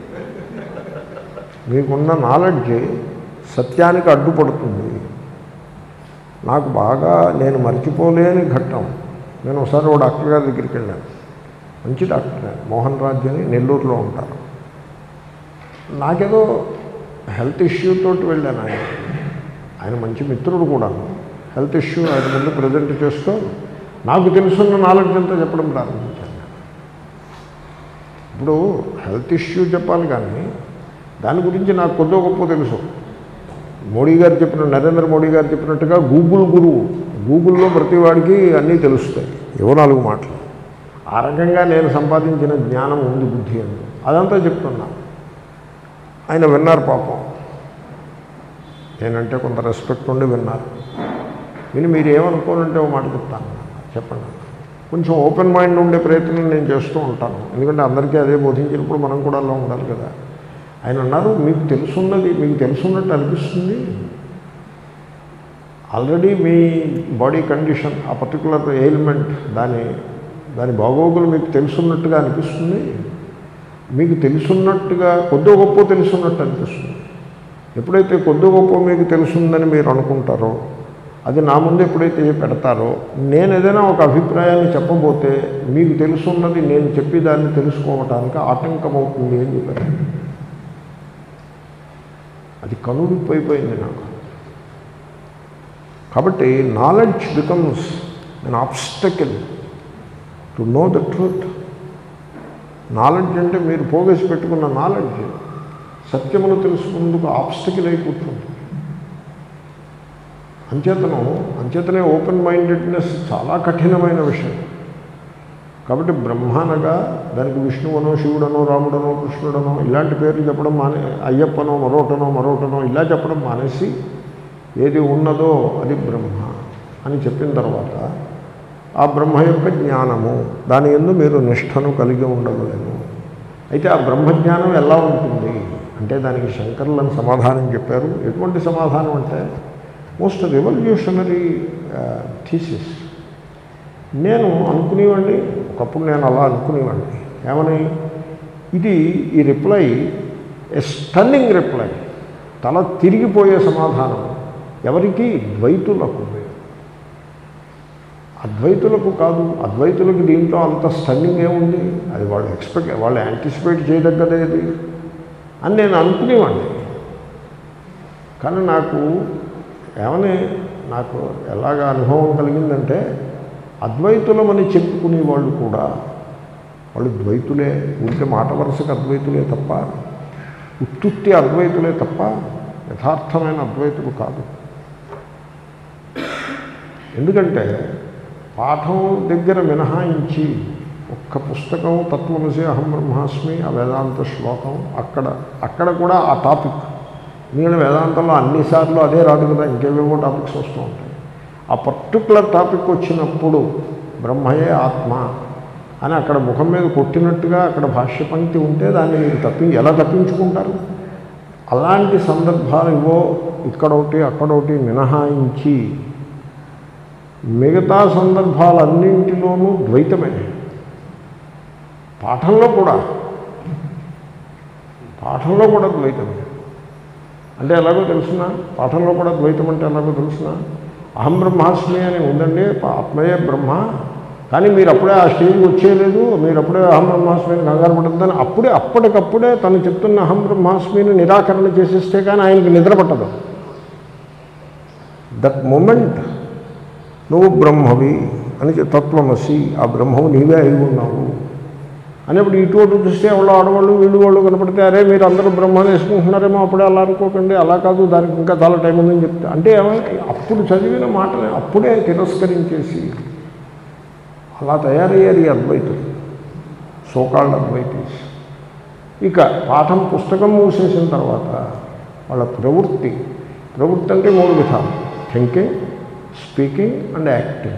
మీకున్న నాలెడ్జ్ సత్యానికి అడ్డుపడుతుంది నాకు బాగా నేను మర్చిపోలేని ఘట్టం నేను ఒకసారి ఓ డాక్టర్ గారి దగ్గరికి వెళ్ళాను మంచి డాక్టర్ గారు మోహన్ రాజ్ అని నెల్లూరులో ఉంటారు నాకేదో హెల్త్ ఇష్యూ తోటి వెళ్ళాను ఆయన ఆయన మంచి మిత్రుడు కూడా హెల్త్ ఇష్యూ ఆయన ముందు ప్రజెంట్ చేస్తూ నాకు తెలుసున్న నాలెడ్జ్ అంతా చెప్పడం ప్రారంభించాను ఇప్పుడు హెల్త్ ఇష్యూ చెప్పాలి కానీ దాని గురించి నాకు కొద్దో గొప్ప తెలుసు మోడీ గారు చెప్పిన నరేంద్ర మోడీ గారు చెప్పినట్టుగా గూగుల్ గురువు గూగుల్లో ప్రతి వాడికి అన్నీ తెలుస్తాయి ఏవో నాలుగు మాటలు ఆ రకంగా నేను సంపాదించిన జ్ఞానం ఉంది బుద్ధి అని అదంతా చెప్తున్నా ఆయన విన్నారు పాపం నేనంటే కొంత రెస్పెక్ట్ ఉండి విన్నారు విని మీరు ఏమనుకోనంటే ఓ మాట చెప్తాను చెప్పండి కొంచెం ఓపెన్ మైండ్ ఉండే ప్రయత్నం నేను చేస్తూ ఉంటాను ఎందుకంటే అందరికీ అదే బోధించినప్పుడు మనం కూడా అలా ఉండాలి కదా ఆయన అన్నారు మీకు తెలుసున్నది మీకు తెలుసున్నట్టు అనిపిస్తుంది ఆల్రెడీ మీ బాడీ కండిషన్ ఆ పర్టికులర్ ఎయిల్మెంట్ దాని దాని బాగోగులు మీకు తెలుసున్నట్టుగా అనిపిస్తుంది మీకు తెలుసున్నట్టుగా కొద్దో గొప్ప తెలుసున్నట్టు అనిపిస్తుంది ఎప్పుడైతే కొద్దో గొప్ప మీకు తెలుసుందని మీరు అనుకుంటారో అది నా ముందు ఎప్పుడైతే పెడతారో నేను ఏదైనా ఒక అభిప్రాయాన్ని చెప్పబోతే మీకు తెలుసున్నది నేను చెప్పి దాన్ని తెలుసుకోవటానికి ఆటంకం అవుతుంది అని చెప్పారు అది కనుడిపోయిపోయింది నాకు కాబట్టి knowledge becomes an obstacle to know the truth knowledge అంటే మీరు పోగేసి పెట్టుకున్న నాలెడ్జ్ సత్యమును తెలుసుకున్నందుకు ఆబ్స్టకిల్ అయి కూర్చుంటుంది అంచేతను అంచేతనే ఓపెన్ మైండెడ్నెస్ చాలా కఠినమైన విషయం కాబట్టి బ్రహ్మానగా దానికి విష్ణువనో శివుడనో రాముడనో కృష్ణుడనో ఇలాంటి పేర్లు చెప్పడం మానే అయ్యప్పనో మరోటనో మరోటనో ఇలా చెప్పడం మానేసి ఏది ఉన్నదో అది బ్రహ్మ అని చెప్పిన తర్వాత ఆ బ్రహ్మ యొక్క జ్ఞానము దాని ఎందు మీరు నిష్ఠను కలిగి ఉండగలను అయితే ఆ బ్రహ్మజ్ఞానం ఎలా ఉంటుంది అంటే దానికి శంకరులను సమాధానం చెప్పారు ఎటువంటి సమాధానం అంటే మోస్ట్ రెవల్యూషనరీ థీసిస్ నేను అనుకునేవాడిని ఒకప్పుడు నేను అలా అనుకునేవాడిని ఏమని ఇది ఈ రిప్లై ఎ స్టన్నింగ్ రిప్లై తల తిరిగిపోయే సమాధానం ఎవరికి ద్వైతులకు అద్వైతులకు కాదు అద్వైతులకు దీంట్లో అంత స్టన్నింగ్ ఏముంది అది వాళ్ళు ఎక్స్పెక్ట్ వాళ్ళు యాంటిసిపేట్ చేయదగ్గదేది అని నేను అనుకునేవాడిని కానీ నాకు ఏమని నాకు ఎలాగ అనుభవం కలిగిందంటే అద్వైతులమని చెప్పుకునే వాళ్ళు కూడా వాళ్ళు ద్వైతులే ఉంటే మాట వరుసకు అద్వైతులే తప్ప ఉత్తుత్తి అద్వైతులే తప్ప యథార్థమైన అద్వైతులు కాదు ఎందుకంటే పాఠం దగ్గర మినహాయించి ఒక్క పుస్తకం తత్వమసి అహం బ్రహ్మాస్మి ఆ వేదాంత శ్లోకం అక్కడ అక్కడ కూడా ఆ టాపిక్ ఎందుకంటే వేదాంతంలో అన్నిసార్లు అదే రాదు కదా ఇంకేవేవో టాపిక్స్ వస్తూ ఉంటాయి ఆ పర్టికులర్ టాపిక్ వచ్చినప్పుడు బ్రహ్మయే ఆత్మ అని అక్కడ ముఖం మీద కొట్టినట్టుగా అక్కడ భాష్య పంక్తి ఉంటే దాన్ని మీరు తప్పి ఎలా తప్పించుకుంటారు అలాంటి సందర్భాలు ఇవో ఇక్కడొకటి అక్కడొకటి మినహాయించి మిగతా సందర్భాలన్నింటిలోనూ ద్వైతమే పాఠంలో కూడా పాఠంలో కూడా ద్వైతమే అంటే ఎలాగో తెలుసిన పాఠంలో కూడా ద్వైతం అంటే ఎలాగో తెలుసిన అహం బ్రహ్మాస్మి అని ఉందండి ఆత్మయే బ్రహ్మ కానీ మీరు అప్పుడే ఆ స్టేజ్కి వచ్చేయలేదు మీరు అప్పుడే అహం బ్రహ్మాస్మి అని కంగారు పడుతుందని అప్పుడే అప్పటికప్పుడే తను చెప్తున్న అహం బ్రహ్మాస్మిని నిరాకరణ చేసేస్తే కానీ ఆయనకి నిద్ర పట్టదు దట్ మూమెంట్ నువ్వు బ్రహ్మవి అని చె- తత్వమసి ఆ బ్రహ్మవు నీవే అయి ఉన్నావు అనేప్పుడు ఇటువంటి చూస్తే వాళ్ళు ఆడవాళ్ళు వీళ్ళు వాళ్ళు కనపడితే అరే మీరు అందరూ బ్రహ్మని వేసుకుంటున్నారేమో అప్పుడే అలా అనుకోకండి అలా కాదు దానికి ఇంకా చాలా టైం ఉందని చెప్తే అంటే ఏమైనా అప్పుడు చదివిన మాటని అప్పుడే తిరస్కరించేసి అలా తయారయ్యారు ఈ అద్వైతులు సోకాళ్ళ అద్వైతీస్ ఇక పాఠం పుస్తకం మూసేసిన తర్వాత వాళ్ళ ప్రవృత్తి ప్రవృత్తి అంటే మూడు విధాలు థింకింగ్ స్పీకింగ్ అండ్ యాక్టింగ్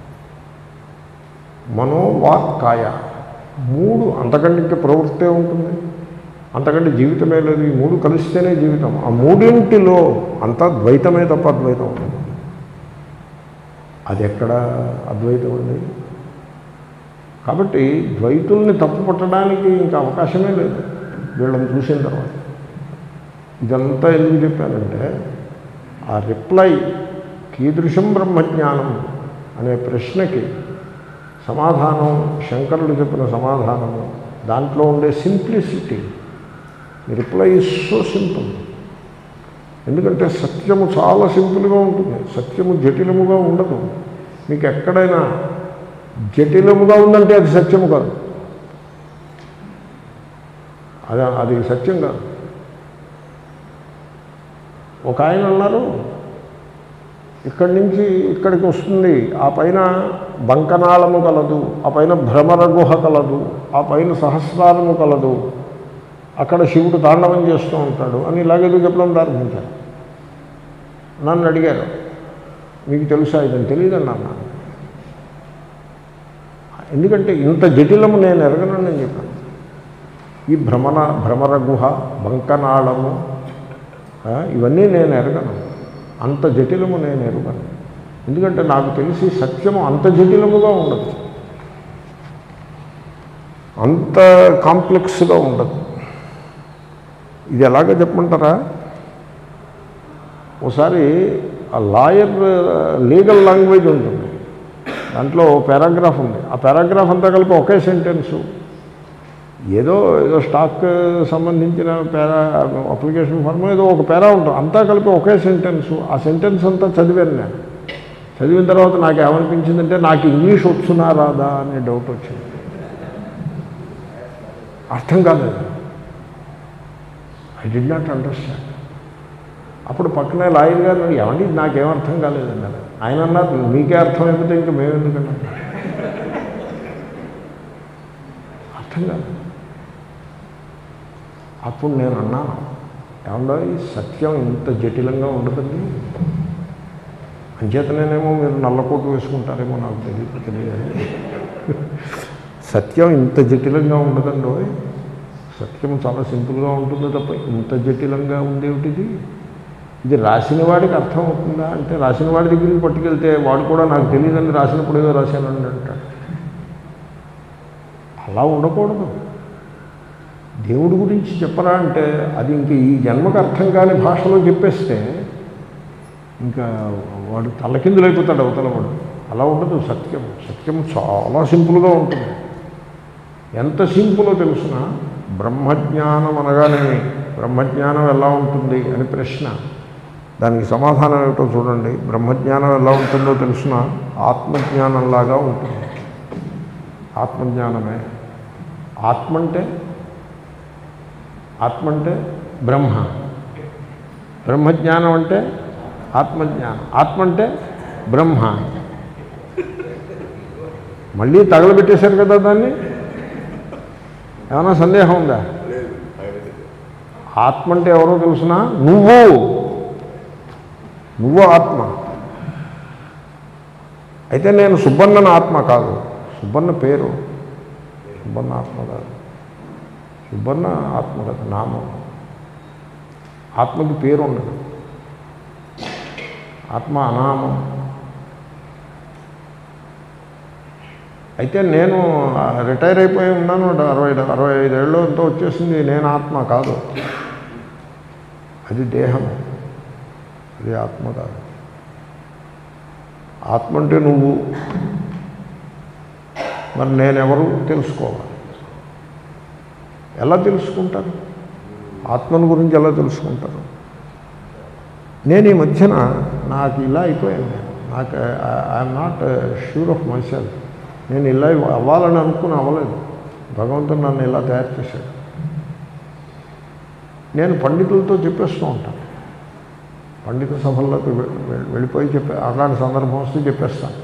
మనో వాక్ కాయ మూడు అంతకంటే ఇంకా ప్రవృత్తే ఉంటుంది అంతకంటే జీవితమే లేదు ఈ మూడు కలిస్తేనే జీవితం ఆ మూడింటిలో అంతా ద్వైతమే తప్ప అద్వైతం ఉంటుంది అది ఎక్కడ అద్వైతం అండి కాబట్టి ద్వైతుల్ని తప్పు పట్టడానికి ఇంకా అవకాశమే లేదు వీళ్ళని చూసిన తర్వాత ఇదంతా ఎందుకు చెప్పానంటే ఆ రిప్లై కీదృశం బ్రహ్మజ్ఞానం అనే ప్రశ్నకి సమాధానం శంకరులు చెప్పిన సమాధానము దాంట్లో ఉండే simplicity reply is so simple ఎందుకంటే సత్యము చాలా సింపుల్గా ఉంటుంది సత్యము జటిలముగా ఉండదు మీకు ఎక్కడైనా జటిలముగా ఉందంటే అది సత్యము కాదు అది అది సత్యం కాదు ఒక ఆయన అన్నారు ఇక్కడి నుంచి ఇక్కడికి వస్తుంది ఆ పైన బంకనాళము కలదు ఆ పైన భ్రమర గుహ కలదు ఆ పైన సహస్రారము కలదు అక్కడ శివుడు తాండవం చేస్తూ ఉంటాడు అని ఇలాగేదో చెప్పడం ప్రారంభించారు నన్ను అడిగారు మీకు తెలుసా ఇదని తెలియదండి అన్న ఎందుకంటే ఇంత జటిలము నేను ఎరగనని నేను చెప్పాను ఈ భ్రమణ భ్రమర గుహ బంకనాళము ఆ, ఇవన్నీ నేను ఎరగను అంత జటిలము నేను ఎరగను ఎందుకంటే నాకు తెలిసి సత్యము అంత జటిలముగా ఉండదు అంత కాంప్లెక్స్గా ఉండదు ఇది ఎలాగ చెప్పమంటారా ఒకసారి ఆ లాయర్ లీగల్ లాంగ్వేజ్ ఉంటుంది దాంట్లో పారాగ్రాఫ్ ఉంది ఆ పారాగ్రాఫ్ అంతా కలిపి ఒకే సెంటెన్సు ఏదో ఏదో స్టాక్ సంబంధించిన పేరా అప్లికేషన్ ఫార్మ్ ఏదో ఒక పేరా ఉంటుంది అంతా కలిపి ఒకే సెంటెన్సు ఆ సెంటెన్స్ అంతా చదివాను నేను చదివిన తర్వాత నాకు ఏమనిపించిందంటే నాకు ఇంగ్లీష్ వచ్చునా రాదా అనే డౌట్ వచ్చింది అర్థం కాలేదు ఐ డి నాట్ అండర్స్టాండ్ అప్పుడు పక్కనే లాయర్ గారు అన్నాడు, ఏమండి ఇది నాకేం అర్థం కాలేదండి అన్నారు. ఆయన అన్నారు మీకే అర్థం అయిపోతే ఇంకా మేము ఎందుకన్నా అర్థం కాదు అప్పుడు నేను అన్నాను ఏమన్నా ఈ సత్యం ఇంత జటిలంగా ఉండదండి అంచేతనేనేమో మీరు నల్లకోటు వేసుకుంటారేమో నాకు తెలియదు తెలియదు సత్యం ఇంత జటిలంగా ఉండదండి ఓయ్. సత్యం చాలా సింపుల్గా ఉంటుంది తప్ప ఇంత జటిలంగా ఉండేవిటిది ఇది రాసిన వాడికి అర్థం అవుతుందా అంటే రాసిన వాడి దగ్గరికి పట్టుకెళ్తే వాడు కూడా నాకు తెలియదని రాసినప్పుడు ఏదో రాశానండి అంటాడు అలా ఉండకూడదు దేవుడి గురించి చెప్పరా అంటే అది ఇంక ఈ జన్మకు అర్థం కాని భాషలో చెప్పేస్తే ఇంకా వాడు తలకిందులైపోతాడు అవతల వాడు అలా ఉండదు సత్యం సత్యం చాలా సింపుల్గా ఉంటుంది ఎంత సింపులో తెలుసిన బ్రహ్మజ్ఞానం అనగానేమి బ్రహ్మజ్ఞానం ఎలా ఉంటుంది అని ప్రశ్న దానికి సమాధానం ఏమిటో చూడండి బ్రహ్మజ్ఞానం ఎలా ఉంటుందో తెలుసిన ఆత్మజ్ఞానంలాగా ఉంటుంది ఆత్మజ్ఞానమే ఆత్మ అంటే ఆత్మ అంటే బ్రహ్మ బ్రహ్మజ్ఞానం అంటే ఆత్మజ్ఞానం ఆత్మ అంటే బ్రహ్మ మళ్ళీ తగలబెట్టేశారు కదా దాన్ని ఏమైనా సందేహం ఉందా ఆత్మ అంటే ఎవరో తెలుసునా నువ్వు నువ్వు ఆత్మ అయితే నేను సుబ్బన్నన ఆత్మ కాదు సుబ్బన్న పేరు సుబ్బన్న ఆత్మ కాదు సుబ్బన్న ఆత్మ కాదు నామం ఆత్మకి పేరు ఉండదు ఆత్మ అనామం అయితే నేను రిటైర్ అయిపోయి ఉన్నాను అరవై అరవై ఐదేళ్ళు ఎంతో వచ్చేసింది నేను ఆత్మ కాదు అది దేహము అది ఆత్మ కాదు ఆత్మ అంటే నువ్వు మరి నేనెవరు తెలుసుకోవాలి ఎలా తెలుసుకుంటారు ఆత్మను గురించి ఎలా తెలుసుకుంటారు నేను ఈ మధ్యన నాకు ఇలా అయిపోయాను నేను నాకు I'm not sure of myself నేను ఇలా అవ్వాలని అనుకుని అవ్వలేదు భగవంతుడు నన్ను ఇలా తయారు చేశాడు నేను పండితులతో చెప్పేస్తూ ఉంటాను పండిత సభల్లోకి వె- వె- వెళ్ళిపోయి చెప్పే అలాంటి సందర్భం వస్తే చెప్పేస్తాను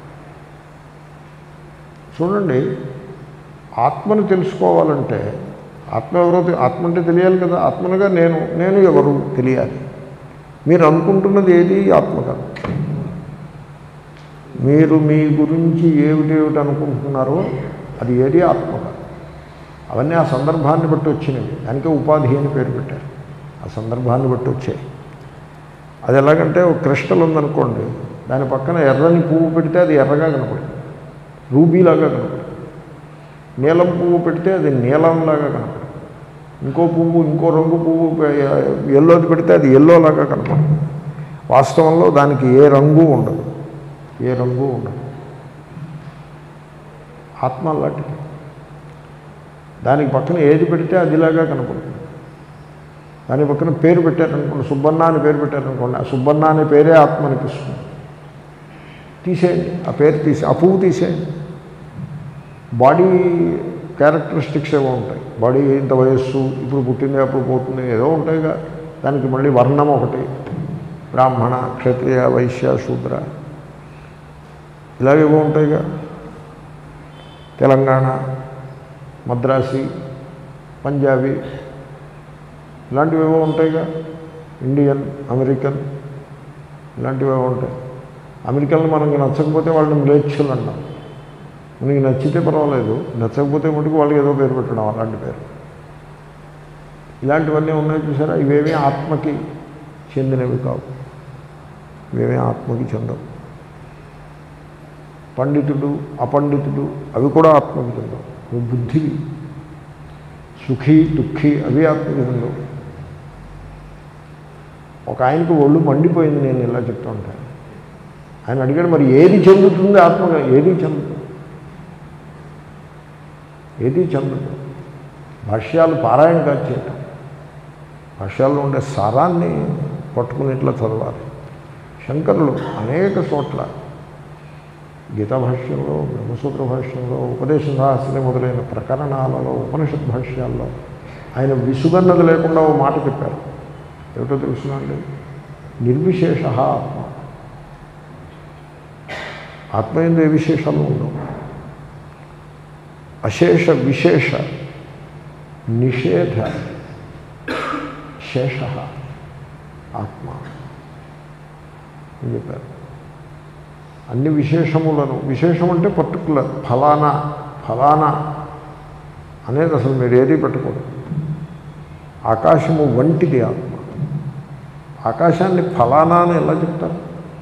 చూడండి ఆత్మను తెలుసుకోవాలంటే ఆత్మ ఎవరో తె- ఆత్మ అంటే తెలియాలి కదా ఆత్మనుగా నేను నేను ఎవరు తెలియాలి మీరు అనుకుంటున్నది ఏది ఆత్మ కాదు మీరు మీ గురించి ఏమిటేమిటి అనుకుంటున్నారో అది ఏది ఆత్మ కాదు అవన్నీ ఆ సందర్భాన్ని బట్టి వచ్చినవి దానికే ఉపాధి అని పేరు పెట్టారు ఆ సందర్భాన్ని బట్టి వచ్చాయి అది ఎలాగంటే ఒక క్రిస్టల్ ఉందనుకోండి దాని పక్కన ఎర్రని పువ్వు పెడితే అది ఎర్రగా కనపడుతుంది రూబీలాగా కనపడుతుంది నీలం పువ్వు పెడితే అది నీలంలాగా కనపడుతుంది ఇంకో పువ్వు ఇంకో రంగు పువ్వు ఎల్లోది పెడితే అది ఎల్లోలాగా కనపడుతుంది వాస్తవంలో దానికి ఏ రంగు ఉండదు ఏ రంగు ఉండదు ఆత్మ అలాంటిది దానికి పక్కన ఏది పెడితే అదిలాగా కనపడుతుంది దాని పక్కన పేరు పెట్టారనుకోండి సుబ్బన్న అని పేరు పెట్టారనుకోండి ఆ సుబ్బన్న అనే పేరే ఆత్మ అనిపిస్తుంది తీసేయండి ఆ పేరు తీసి ఆ పువ్వు తీసేయండి బాడీ క్యారెక్టరిస్టిక్స్ ఏవో ఉంటాయి బాడీ ఇంత వయస్సు ఇప్పుడు పుట్టింది అప్పుడు పోతుంది ఏదో ఉంటాయిగా దానికి మళ్ళీ వర్ణం ఒకటి బ్రాహ్మణ క్షత్రియ వైశ్య శూద్ర ఇలాగేవో ఉంటాయిగా తెలంగాణ మద్రాసి పంజాబీ ఇలాంటివి ఏవో ఉంటాయిగా ఇండియన్ అమెరికన్ ఇలాంటివి ఏవో ఉంటాయి అమెరికన్లు మనకి నచ్చకపోతే వాళ్ళని మ్లేచ్చులు అంటాం మనకి నచ్చితే పర్వాలేదు నచ్చకపోతే మటుకు వాళ్ళకి ఏదో పేరు పెట్టడం అలాంటి పేరు ఇలాంటివన్నీ ఉన్నాయి చూసారా ఇవేమీ ఆత్మకి చెందినవి కావు ఇవేమీ ఆత్మకి చెందవు పండితుడు అపండితుడు అవి కూడా ఆత్మకి చెందవు ఇవి బుద్ధివి సుఖీ దుఃఖీ అవి ఆత్మకి చెందవు ఒక ఆయనకు ఒళ్ళు మండిపోయింది నేను ఇలా చెప్తూ ఉంటాను ఆయన అడిగాడు మరి ఏది చెందుతుంది ఆత్మగా ఏది చెందుతుంది ఏది చెందదు భాష్యాలు పారాయణ కాదు చేయటం భాష్యాల్లో ఉండే సారాన్ని పట్టుకుని ఇట్లా చదవాలి శంకరులు అనేక చోట్ల గీతా భాష్యంలో బ్రహ్మసూత్ర భాష్యంలో ఉపదేశ సహస్రం మొదలైన ప్రకరణాలలో ఉపనిషత్ భాష్యాల్లో ఆయన విసుగన్నది లేకుండా ఓ మాట చెప్పారు ఏమిటో తెలుసునండి నిర్విశేష ఆత్మ ఆత్మ ఎందు ఏ విశేషాలు ఉండవు అశేష విశేష నిషేధ శేష ఆత్మ అని చెప్పారు అన్ని విశేషములను విశేషం అంటే పర్టికులర్ ఫలానా ఫలానా అనేది అసలు మీరు ఏది పెట్టుకోరు ఆకాశము వంటిది ఆత్మ ఆకాశాన్ని ఫలానా అని ఎలా చెప్తారు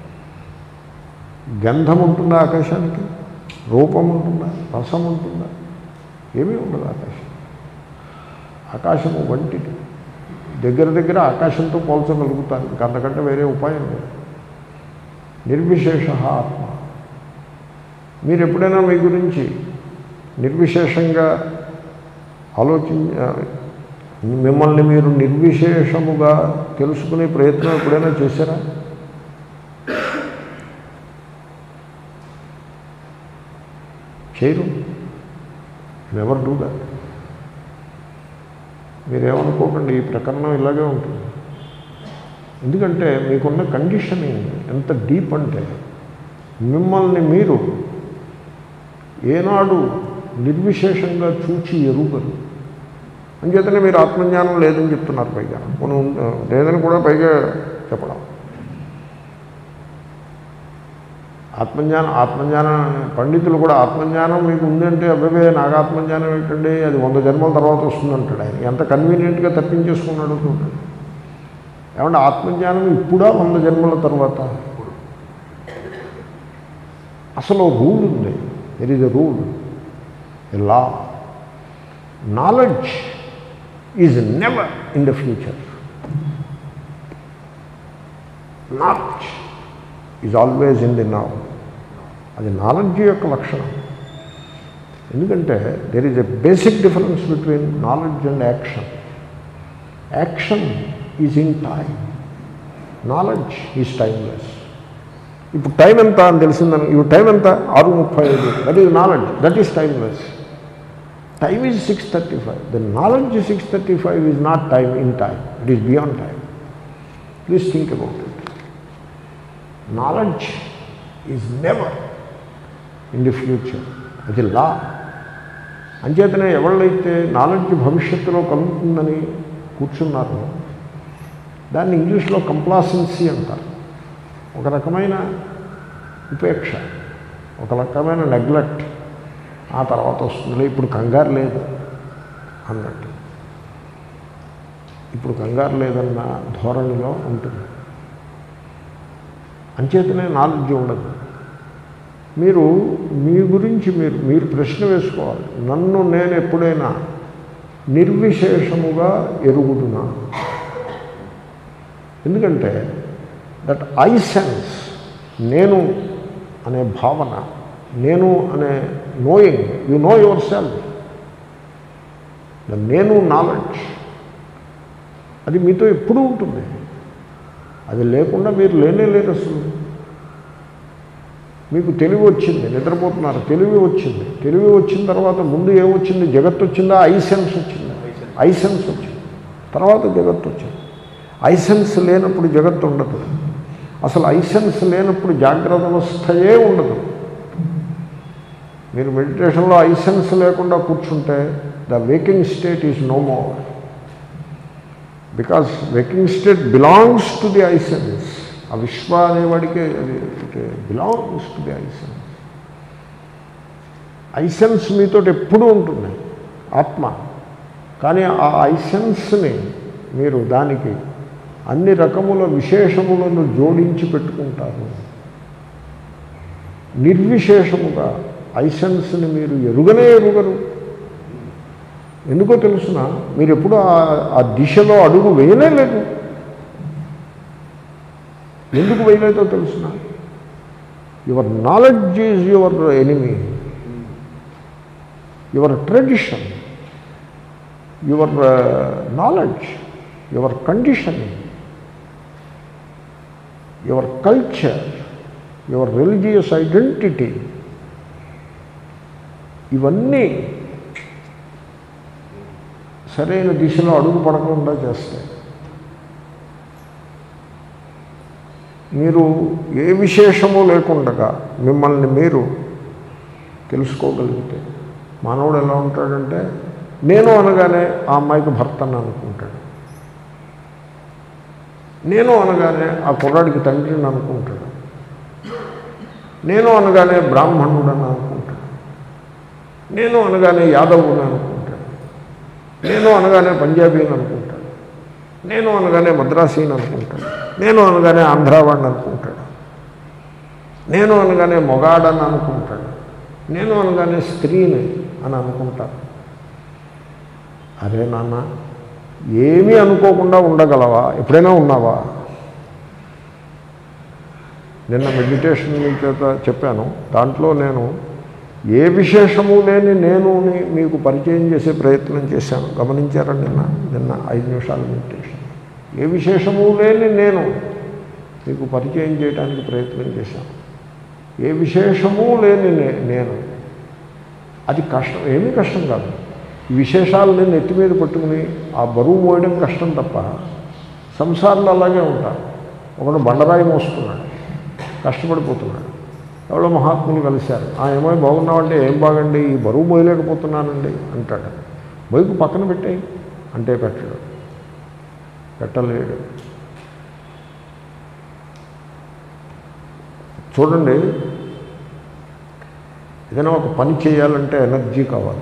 గంధం ఉంటుందా ఆకాశానికి రూపం ఉంటుందా రసం ఉంటుందా ఏమీ ఉండదు ఆకాశం ఆకాశము వంటిది దగ్గర దగ్గర ఆకాశంతో పోల్చగలుగుతారు ఇంకా అంతకంటే వేరే ఉపాయం లేదు నిర్విశేష ఆత్మ మీరు ఎప్పుడైనా మీ గురించి నిర్విశేషంగా ఆలోచించ మిమ్మల్ని మీరు నిర్విశేషముగా తెలుసుకునే ప్రయత్నం ఎప్పుడైనా చేశారా చేయరు నెవర్ డూ దాట్ మీరేమనుకోకండి ఈ ప్రకరణం ఇలాగే ఉంటుంది ఎందుకంటే మీకున్న కండిషనింగ్ ఎంత డీప్ అంటే మిమ్మల్ని మీరు ఏనాడు నిర్విశేషంగా చూచి ఎరుగరు అంచేతనే మీరు ఆత్మజ్ఞానం లేదని చెప్తున్నారు పైగా మనం లేదని కూడా పైగా చెప్పడం ఆత్మజ్ఞానం ఆత్మజ్ఞానం పండితులు కూడా ఆత్మజ్ఞానం మీకు ఉందంటే అబ్బాయి నాకు ఆత్మజ్ఞానం ఏంటండి అది వంద జన్మల తర్వాత వస్తుందంటాడు ఆయన ఎంత కన్వీనియంట్గా తప్పించేసుకున్నాడు చూడండి ఏమంటే ఆత్మజ్ఞానం ఇప్పుడా వంద జన్మల తర్వాత అసలు రూల్ ఉంది there is a rule a law knowledge is never in the future knowledge is always in the now అది నాలెడ్జ్ యొక్క లక్షణం ఎందుకంటే there is a basic difference between knowledge and action action is in time knowledge is timeless ఇప్పుడు టైం ఎంత అని తెలిసిందని ఇప్పుడు టైం ఎంత ఆరు ముప్పై ఐదు that is knowledge that is timeless time is six thirty five the knowledge six thirty five is not time in time it is beyond time please think about it knowledge is never in the future అది లా అంచేతనే ఎవళ్ళైతే నాలెడ్జ్ భవిష్యత్తులో కలుగుతుందని కూర్చున్నారో దాన్ని ఇంగ్లీష్లో కంప్లాసెన్సీ అంటారు ఒక రకమైన ఉపేక్ష ఒక రకమైన నెగ్లెక్ట్ ఆ తర్వాత వస్తుందిలే ఇప్పుడు కంగారు లేదు అన్నట్టు ఇప్పుడు కంగారు లేదన్న ధోరణిలో ఉంటుంది అంచేతనే నాలెడ్జ్ ఉండదు మీరు మీ గురించి మీరు మీరు ప్రశ్న వేసుకోవాలి నన్ను నేను ఎప్పుడైనా నిర్విశేషముగా ఎరుగుతున్నా ఎందుకంటే దట్ ఐ సెన్స్ నేను అనే భావన నేను అనే knowing you know yourself the నేను నాలెడ్జ్ అది మీతో ఎప్పుడూ ఉంటుంది అది లేకుండా మీరు లేనే లేరు అసలు మీకు తెలివి వచ్చింది నిద్రపోతున్నారు తెలివి వచ్చింది తెలివి వచ్చిన తర్వాత ముందు ఏమొచ్చింది జగత్తు వచ్చిందా ఐసెన్స్ వచ్చింది ఐసెన్స్ వచ్చింది తర్వాత జగత్తు వచ్చింది ఐసెన్స్ లేనప్పుడు జగత్తు ఉండదు అసలు ఐసెన్స్ లేనప్పుడు జాగ్రత్త అవస్థయే ఉండదు మీరు మెడిటేషన్లో ఐసెన్స్ లేకుండా కూర్చుంటే the waking state is no more because waking state belongs to the I sense ఆ విశ్వ అనేవాడికి అది belongs to the I sense I sense మీతో ఎప్పుడూ ఉంటుంది ఆత్మ కానీ ఆ ఐసెన్స్ని మీరు దానికి అన్ని రకముల విశేషములను జోడించి పెట్టుకుంటారు నిర్విశేషముగా ఐసెన్స్ని మీరు ఎరుగనే ఎరుగరు ఎందుకో తెలుసిన మీరు ఎప్పుడు ఆ దిశలో అడుగు వేయనే లేదు ఎందుకు వేయలేదో తెలుసిన your knowledge is your enemy your tradition your knowledge your conditioning your culture your religious identity ఇవన్నీ సరైన దిశలో అడుగు పడకుండా చేస్తాయి మీరు ఏ విశేషము లేకుండగా మిమ్మల్ని మీరు తెలుసుకోగలిగితే మానవుడు ఎలా ఉంటాడంటే నేను అనగానే ఆ అమ్మాయికి భర్తను అనుకుంటాడు నేను అనగానే ఆ కుర్రాడికి తండ్రిని అనుకుంటాడు నేను అనగానే బ్రాహ్మణుడని అనుకుంటాడు నేను అనగానే యాదవుని అనుకుంటాడు నేను అనగానే పంజాబీని అనుకుంటాడు నేను అనగానే మద్రాసీని అనుకుంటాడు నేను అనగానే ఆంధ్రావాడిని అనుకుంటాడు నేను అనగానే మొగాడని అనుకుంటాడు నేను అనగానే స్త్రీని అని అనుకుంటాను అరే నాన్న ఏమీ అనుకోకుండా ఉండగలవా ఎప్పుడైనా ఉన్నావా నిన్న మెడిటేషన్ మీ చేత చెప్పాను దాంట్లో నేను ఏ విశేషము లేని నేను మీకు పరిచయం చేసే ప్రయత్నం చేశాను గమనించారా నిన్న నిన్న ఐదు నిమిషాల మెడిటేషన్ ఏ విశేషము లేని నేను మీకు పరిచయం చేయడానికి ప్రయత్నం చేశాను ఏ విశేషము లేని నే- నేను అది కష్టం ఏమీ కష్టం కాదు ఈ విశేషాలని నెత్తి మీద పట్టుకుని ఆ బరువు మోయడం కష్టం తప్ప సంసారంలో అలాగే ఉంటారు ఒకడు బండరాయి మోస్తున్నాడు కష్టపడిపోతున్నాడు ఎవరో మహాత్ములు కలిశారు ఆ ఏమో బాగున్నావంటే ఏం బాగండి ఈ బరువు మోయలేకపోతున్నానండి అంటాడు బైకు పక్కన పెట్టేయి అంటే పెట్టడు పెట్టలేడు చూడండి ఏదైనా ఒక పని చేయాలంటే ఎనర్జీ కావాలి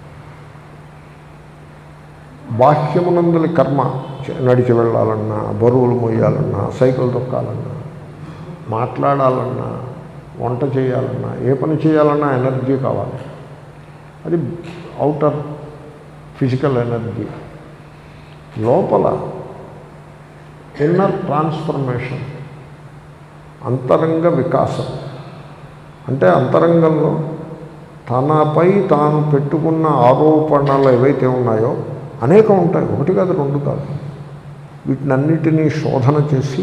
బాహ్యమునందలి కర్మ చ- నడిచి వెళ్ళాలన్నా బరువులు మోయాలన్నా సైకిల్ తొక్కాలన్నా మాట్లాడాలన్నా వంట చేయాలన్నా ఏ పని చేయాలన్నా ఎనర్జీ కావాలి అది అవుటర్ ఫిజికల్ ఎనర్జీ లోపల ఇన్నర్ ట్రాన్స్ఫర్మేషన్ అంతరంగ వికాసం అంటే అంతరంగంలో తనపై తాను పెట్టుకున్న ఆరోపణలు ఏవైతే ఉన్నాయో అనేకం ఉంటాయి ఒకటి కాదు రెండు కాదు వీటినన్నిటినీ శోధన చేసి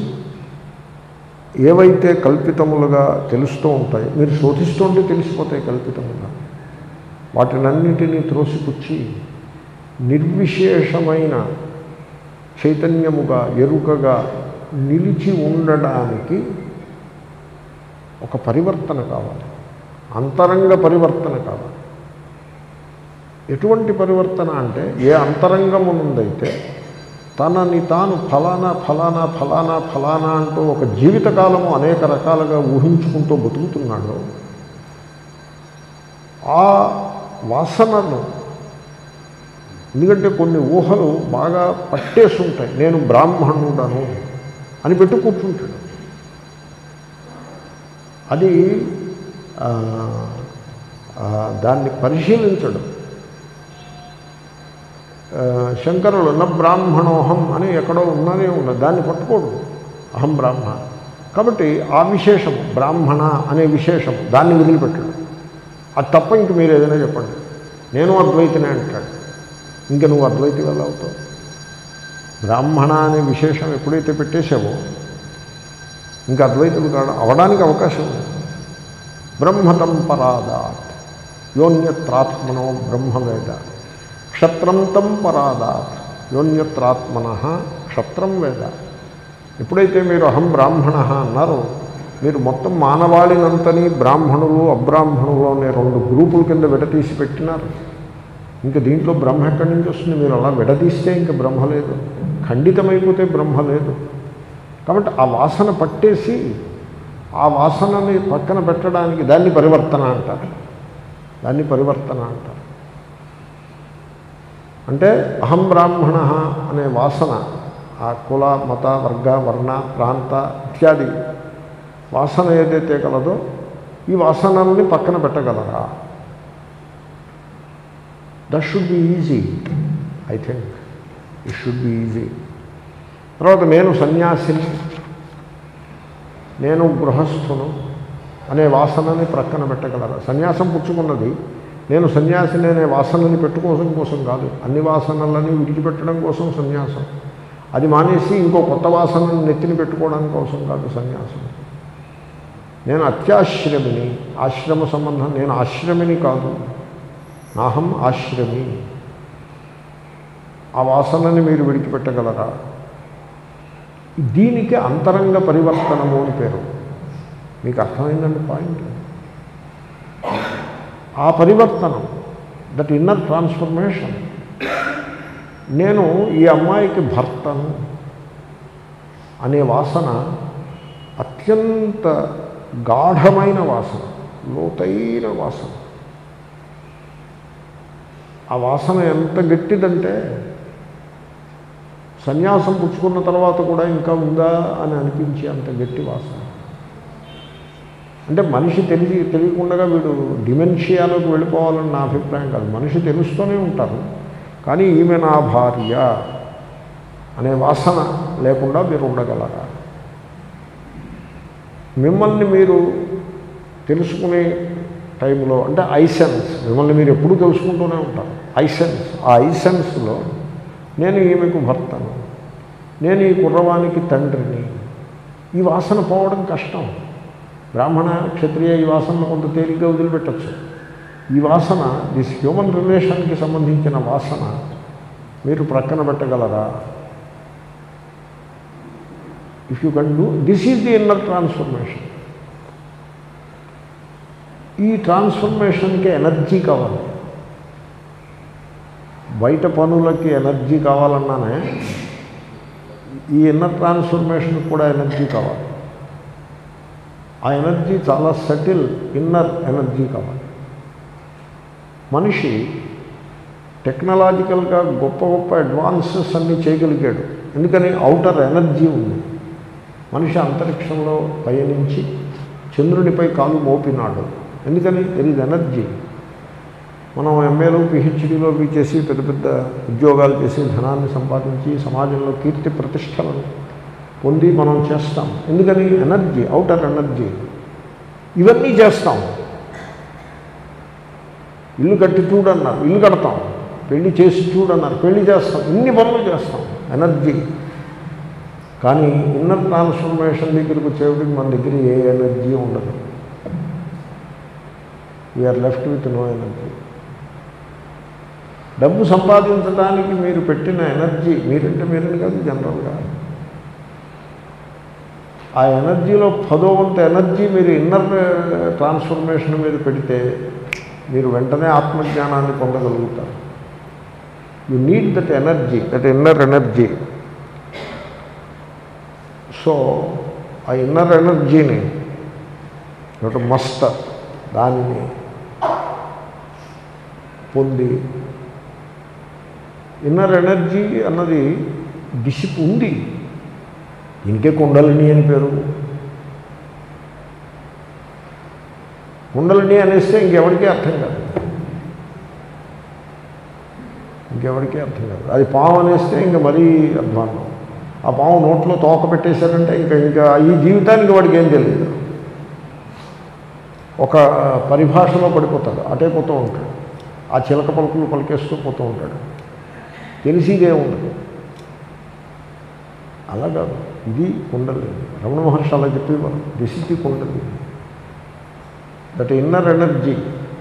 ఏవైతే కల్పితములుగా తెలుస్తూ ఉంటాయి మీరు శోధిస్తుంటే తెలిసిపోతాయి కల్పితములుగా వాటినన్నిటినీ త్రోసిపుచ్చి నిర్విశేషమైన చైతన్యముగా ఎరుకగా నిలిచి ఉండడానికి ఒక పరివర్తన కావాలి అంతరంగ పరివర్తన కావాలి ఎటువంటి పరివర్తన అంటే ఏ అంతరంగమునుందైతే తనని తాను ఫలానా ఫలానా ఫలానా ఫలానా అంటూ ఒక జీవితకాలము అనేక రకాలుగా ఊహించుకుంటూ బతుకుతున్నాడో ఆ వాసనను ఎందుకంటే కొన్ని ఊహలు బాగా పట్టేసి ఉంటాయి నేను బ్రాహ్మణుడను అని పెట్టు కూర్చుంటాడు అది ఆ, ఆ, దాన్ని పరిశీలించడం ఆ, శంకరులు న బ్రాహ్మణోహం అని ఎక్కడో ఉన్నదే ఉన్నది దాన్ని పట్టుకోడు అహం బ్రాహ్మణ కాబట్టి ఆ విశేషము బ్రాహ్మణ అనే విశేషము దాన్ని వదిలిపెట్టడు అది తప్ప ఇంక మీరు ఏదైనా చెప్పండి నేను అద్వైతనే అంటాడు ఇంక నువ్వు అద్వైతి వల్ల అవుతావు బ్రాహ్మణ అనే విశేషం ఎప్పుడైతే పెట్టేశావో ఇంకా అద్వైతుడు కాడు అవడానికి అవకాశం ఉంది బ్రహ్మతం పరాదాత్ యోన్యత్రాత్మనో బ్రహ్మవేద క్షత్రం తం పరాదాత్ యోన్యత్రాత్మన క్షత్రం వేద ఎప్పుడైతే మీరు అహం బ్రాహ్మణ అన్నారో మీరు మొత్తం మానవాళినంతని బ్రాహ్మణులు అబ్రాహ్మణులు అనే రెండు గ్రూపుల కింద విడతీసి పెట్టినారు ఇంకా దీంట్లో బ్రహ్మ ఎక్కడి నుంచి వస్తుంది మీరు అలా విడదీస్తే ఇంకా బ్రహ్మ లేదు ఖండితమైపోతే బ్రహ్మ లేదు కాబట్టి ఆ వాసన పట్టేసి ఆ వాసనని పక్కన పెట్టడానికి దాన్ని పరివర్తన అంటారు దాన్ని పరివర్తన అంటారు అంటే అహం బ్రాహ్మణ అనే వాసన ఆ కుల మత వర్గ వర్ణ ప్రాంత ఇత్యాది వాసన ఏదైతే కలదో ఈ వాసనల్ని పక్కన పెట్టగలరా that should be easy I think it should be easy తర్వాత నేను సన్యాసిని నేను గృహస్థును అనే వాసనని ప్రక్కన పెట్టగలరా సన్యాసం పుచ్చుకున్నది నేను సన్యాసిని అనే వాసనని పెట్టుకోవడం కోసం కాదు అన్ని వాసనలని విడిచిపెట్టడం కోసం సన్యాసం అది మానేసి ఇంకో కొత్త వాసనను నెత్తిని పెట్టుకోవడం కోసం కాదు సన్యాసం నేను అత్యాశ్రమిని ఆశ్రమ సంబంధం నేను ఆశ్రమిని కాదు నాహం ఆశ్రమి ఆ వాసనని మీరు విడిచిపెట్టగలరా దీనికి అంతరంగ పరివర్తనము అని పేరు మీకు అర్థమైందండి పాయింట్ ఆ పరివర్తనం దట్ ఇన్నర్ ట్రాన్స్ఫర్మేషన్ నేను ఈ అమ్మాయికి భర్తను అనే వాసన అత్యంత గాఢమైన వాసన లోతైన వాసన ఆ వాసన ఎంత గట్టిదంటే సన్యాసం పుచ్చుకున్న తర్వాత కూడా ఇంకా ఉందా అని అనిపించే అంత గట్టి వాసన అంటే మనిషి తెలియ తెలియకుండా వీడు డిమెన్షియాలోకి వెళ్ళిపోవాలని నా అభిప్రాయం కాదు మనిషి తెలుస్తూనే ఉంటారు కానీ ఈమె నా భార్య అనే వాసన లేకుండా మీరు ఉండగలరా మిమ్మల్ని మీరు తెలుసుకునే టైంలో అంటే ఐసెన్స్ మిమ్మల్ని మీరు ఎప్పుడూ తెలుసుకుంటూనే ఉంటారు ఐసెన్స్ ఆ ఐసెన్స్లో నేను ఈమెకు భర్తను నేను ఈ కుర్రవానికి తండ్రిని ఈ వాసన పోవడం కష్టం బ్రాహ్మణ క్షత్రియ ఈ వాసనను కొంత తేలిగ్గా వదిలిపెట్టచ్చు ఈ వాసన దిస్ హ్యూమన్ రిలేషన్కి సంబంధించిన వాసన మీరు ప్రక్కన పెట్టగలరా if you can do this is the inner transformation ఈ ట్రాన్స్ఫర్మేషన్కి ఎనర్జీ కావాలి బయట పనులకి ఎనర్జీ కావాలన్నానే ఈ ఇన్నర్ ట్రాన్స్ఫర్మేషన్కి కూడా ఎనర్జీ కావాలి ఆ ఎనర్జీ చాలా సటిల్ ఇన్నర్ ఎనర్జీ కావాలి మనిషి టెక్నాలజికల్గా గొప్ప గొప్ప అడ్వాన్సెస్ అన్నీ చేయగలిగాడు ఎందుకని అవుటర్ ఎనర్జీ ఉంది మనిషి అంతరిక్షంలో పయనించి చంద్రునిపై కాలు మోపినాడు ఎందుకని దెర్ ఈజ్ ఎనర్జీ మనం ఎంఏలు పిహెచ్డీలో అవి చేసి పెద్ద పెద్ద ఉద్యోగాలు చేసి ధనాన్ని సంపాదించి సమాజంలో కీర్తి ప్రతిష్టలను పొంది మనం చేస్తాం ఎందుకని ఎనర్జీ అవుటర్ ఎనర్జీ ఇవన్నీ చేస్తాం ఇల్లు కట్టి చూడన్నారు ఇల్లు కడతాం పెళ్లి చేసి చూడన్నారు పెళ్లి చేస్తాం ఇన్ని పనులు చేస్తాం ఎనర్జీ కానీ ఇన్నర్ ట్రాన్స్ఫర్మేషన్ దగ్గరికి వచ్చేటికి మన దగ్గర ఏ ఎనర్జీ ఉండదు we are left with no energy డబ్బు సంపాదించడానికి మీరు పెట్టిన ఎనర్జీ మీరంటే మీరని కాదు జనరల్గా ఆ ఎనర్జీలో పదో వంత ఎనర్జీ మీరు ఇన్నర్ ట్రాన్స్ఫర్మేషన్ మీద పెడితే మీరు వెంటనే ఆత్మజ్ఞానాన్ని పొందగలుగుతారు you need that energy that inner energy so ఆ ఇన్నర్ ఎనర్జీని ఒకటి మస్టర్ దానిని పొంది ఇన్నర్ ఎనర్జీ అన్నది డిసిప్ ఉంది ఇంకే కుండలిని అని పేరు కుండలిని అనేస్తే ఇంకెవరికీ అర్థం కాదు ఇంకెవరికీ అర్థం కాదు అది పాము అనేస్తే ఇంక మరీ అధ్వానం ఆ పాము నోట్లో తోక పెట్టేశారంటే ఇంకా ఇంకా ఈ జీవితానికి వాడికి ఏం తెలియదు ఒక పరిభాషలో పడిపోతాడు అటే పోతూ ఉంటాడు ఆ చిలక పలుకులు పలికేస్తూ పోతూ ఉంటాడు తెలిసిదే ఉండదు అలా కాదు ఇది కుండలి రమణ మహర్షి అలా చెప్పేవారు this is the kundali that inner energy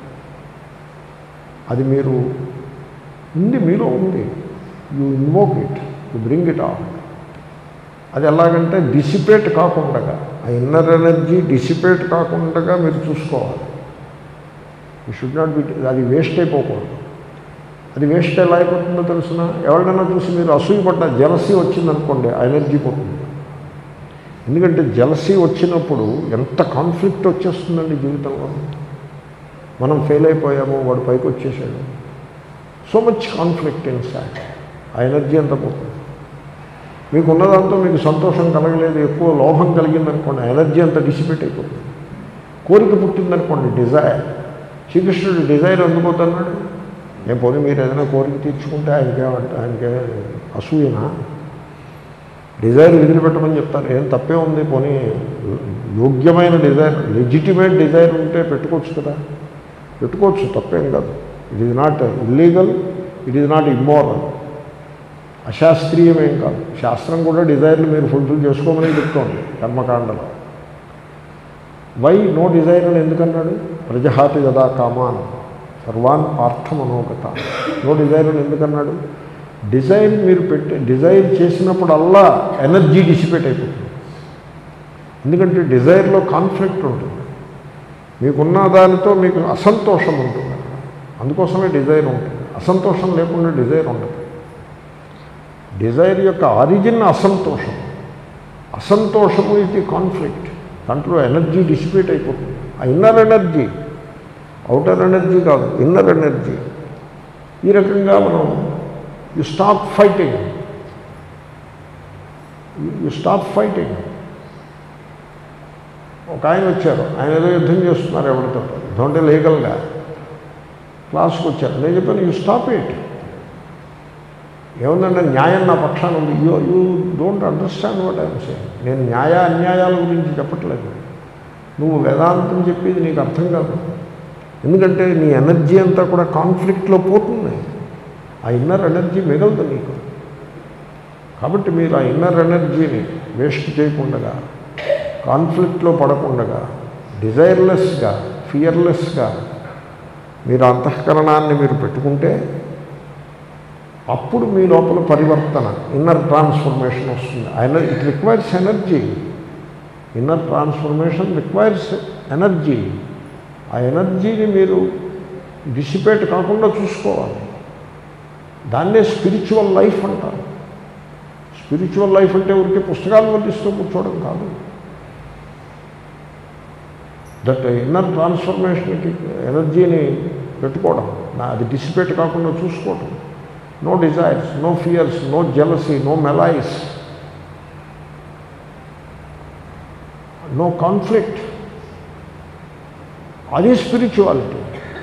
అది మీరు ఉంది మీలో ఉంది you invoke it you bring it off అది ఎలాగంటే డిసిపేట్ కాకుండా ఆ ఇన్నర్ ఎనర్జీ డిసిపేట్ కాకుండా మీరు చూసుకోవాలి యూ షుడ్ నాట్ బి అది వేస్ట్ అయిపోకూడదు అది వేస్ట్ ఎలా అయిపోతుందో తెలుసిన ఎవరినైనా చూసి మీరు అసూయపడ్డ జలసీ వచ్చిందనుకోండి ఆ ఎనర్జీ పోతుంది ఎందుకంటే జలసీ వచ్చినప్పుడు ఎంత కాన్ఫ్లిక్ట్ వచ్చేస్తుందండి జీవితంలో మనం ఫెయిల్ అయిపోయాము వాడు పైకి వచ్చేసాడు సో మచ్ కాన్ఫ్లిక్ట్ ఇన్ సాట్ ఆ ఎనర్జీ అంతా పోతుంది మీకు ఉన్నదాంతో మీకు సంతోషం కలగలేదు ఎక్కువ లోభం కలిగిందనుకోండి ఆ ఎనర్జీ అంతా డిసిపేట్ అయిపోతుంది కోరిక పుట్టిందనుకోండి డిజైర్ శ్రీకృష్ణుడు డిజైర్ అందుకోతున్నాడు నేను పోనీ మీరు ఏదైనా కోరిక తీర్చుకుంటే ఆయనకేమంటే ఆయనకే అసూయనా డిజైర్ వదిలిపెట్టమని చెప్తారు ఏం తప్పే ఉంది పోనీ యోగ్యమైన డిజైర్ లెజిటిమేట్ డిజైర్ ఉంటే పెట్టుకోవచ్చు కదా పెట్టుకోవచ్చు తప్పేం కాదు it is not illegal it is not immoral అశాస్త్రీయమేం కాదు శాస్త్రం కూడా డిజైర్లు మీరు ఫుల్ఫిల్ చేసుకోమని చెప్తోంది కర్మకాండలో వై నో డిజైర్ అని ఎందుకన్నాడు ప్రజహాతి కదా కామాన్ సర్వాన్ పార్థమనోగత నో డిజైర్ అని ఎందుకన్నాడు డిజైర్ మీరు పెట్టి డిజైర్ చేసినప్పుడల్లా ఎనర్జీ డిసిపేట్ అయిపోతుంది ఎందుకంటే డిజైర్లో కాన్ఫ్లిక్ట్ ఉంటుంది మీకున్న దానితో మీకు అసంతోషం ఉంటుంది అందుకోసమే డిజైర్ ఉంటుంది అసంతోషం లేకుండా డిజైర్ ఉండదు డిజైర్ యొక్క ఆరిజిన్ అసంతోషం అసంతోషము ఇది కాన్ఫ్లిక్ట్ దాంట్లో ఎనర్జీ డిసిపేట్ అయిపోతుంది ఆ ఇన్నర్ ఎనర్జీ అవుటర్ ఎనర్జీ కాదు ఇన్నర్ ఎనర్జీ ఈ రకంగా మనం you stop fighting you stop fighting ఒక ఆయన వచ్చారు ఆయన ఏదో యుద్ధం చేస్తున్నారు ఎవరితో యుద్ధం అంటే లీగల్గా క్లాస్కి వచ్చారు నేను చెప్పాను యూ స్టాప్ ఇట్ ఏముందంటే న్యాయం నా పక్షాన ఉంది you you don't understand what I'm saying నేను న్యాయ అన్యాయాల గురించి చెప్పట్లేదు నువ్వు వేదాంతం చెప్పేది నీకు అర్థం కాదు ఎందుకంటే నీ ఎనర్జీ అంతా కూడా కాన్ఫ్లిక్ట్లో పోతుంది ఆ ఇన్నర్ ఎనర్జీ మిగలదు నీకు కాబట్టి మీరు ఆ ఇన్నర్ ఎనర్జీని వేస్ట్ చేయకుండా కాన్ఫ్లిక్ట్లో పడకుండా డిజైర్లెస్గా ఫియర్లెస్గా మీరు అంతఃకరణాన్ని మీరు పెట్టుకుంటే అప్పుడు మీ లోపల పరివర్తన ఇన్నర్ ట్రాన్స్ఫర్మేషన్ వస్తుంది ఆయన it requires energy inner transformation requires energy ఆ ఎనర్జీని మీరు డిసిపేట్ కాకుండా చూసుకోవాలి దాన్నే స్పిరిచువల్ లైఫ్ అంటారు స్పిరిచువల్ లైఫ్ అంటే ఊరికే పుస్తకాలు వల్లిస్తూ కూర్చోవడం కాదు దట్ ఇన్నర్ ట్రాన్స్ఫర్మేషన్కి ఎనర్జీని పెట్టుకోవడం నా- అది డిసిపేట్ కాకుండా చూసుకోవడం no desires no fears no jealousy no malice no conflict అది స్పిరిచువాలిటీ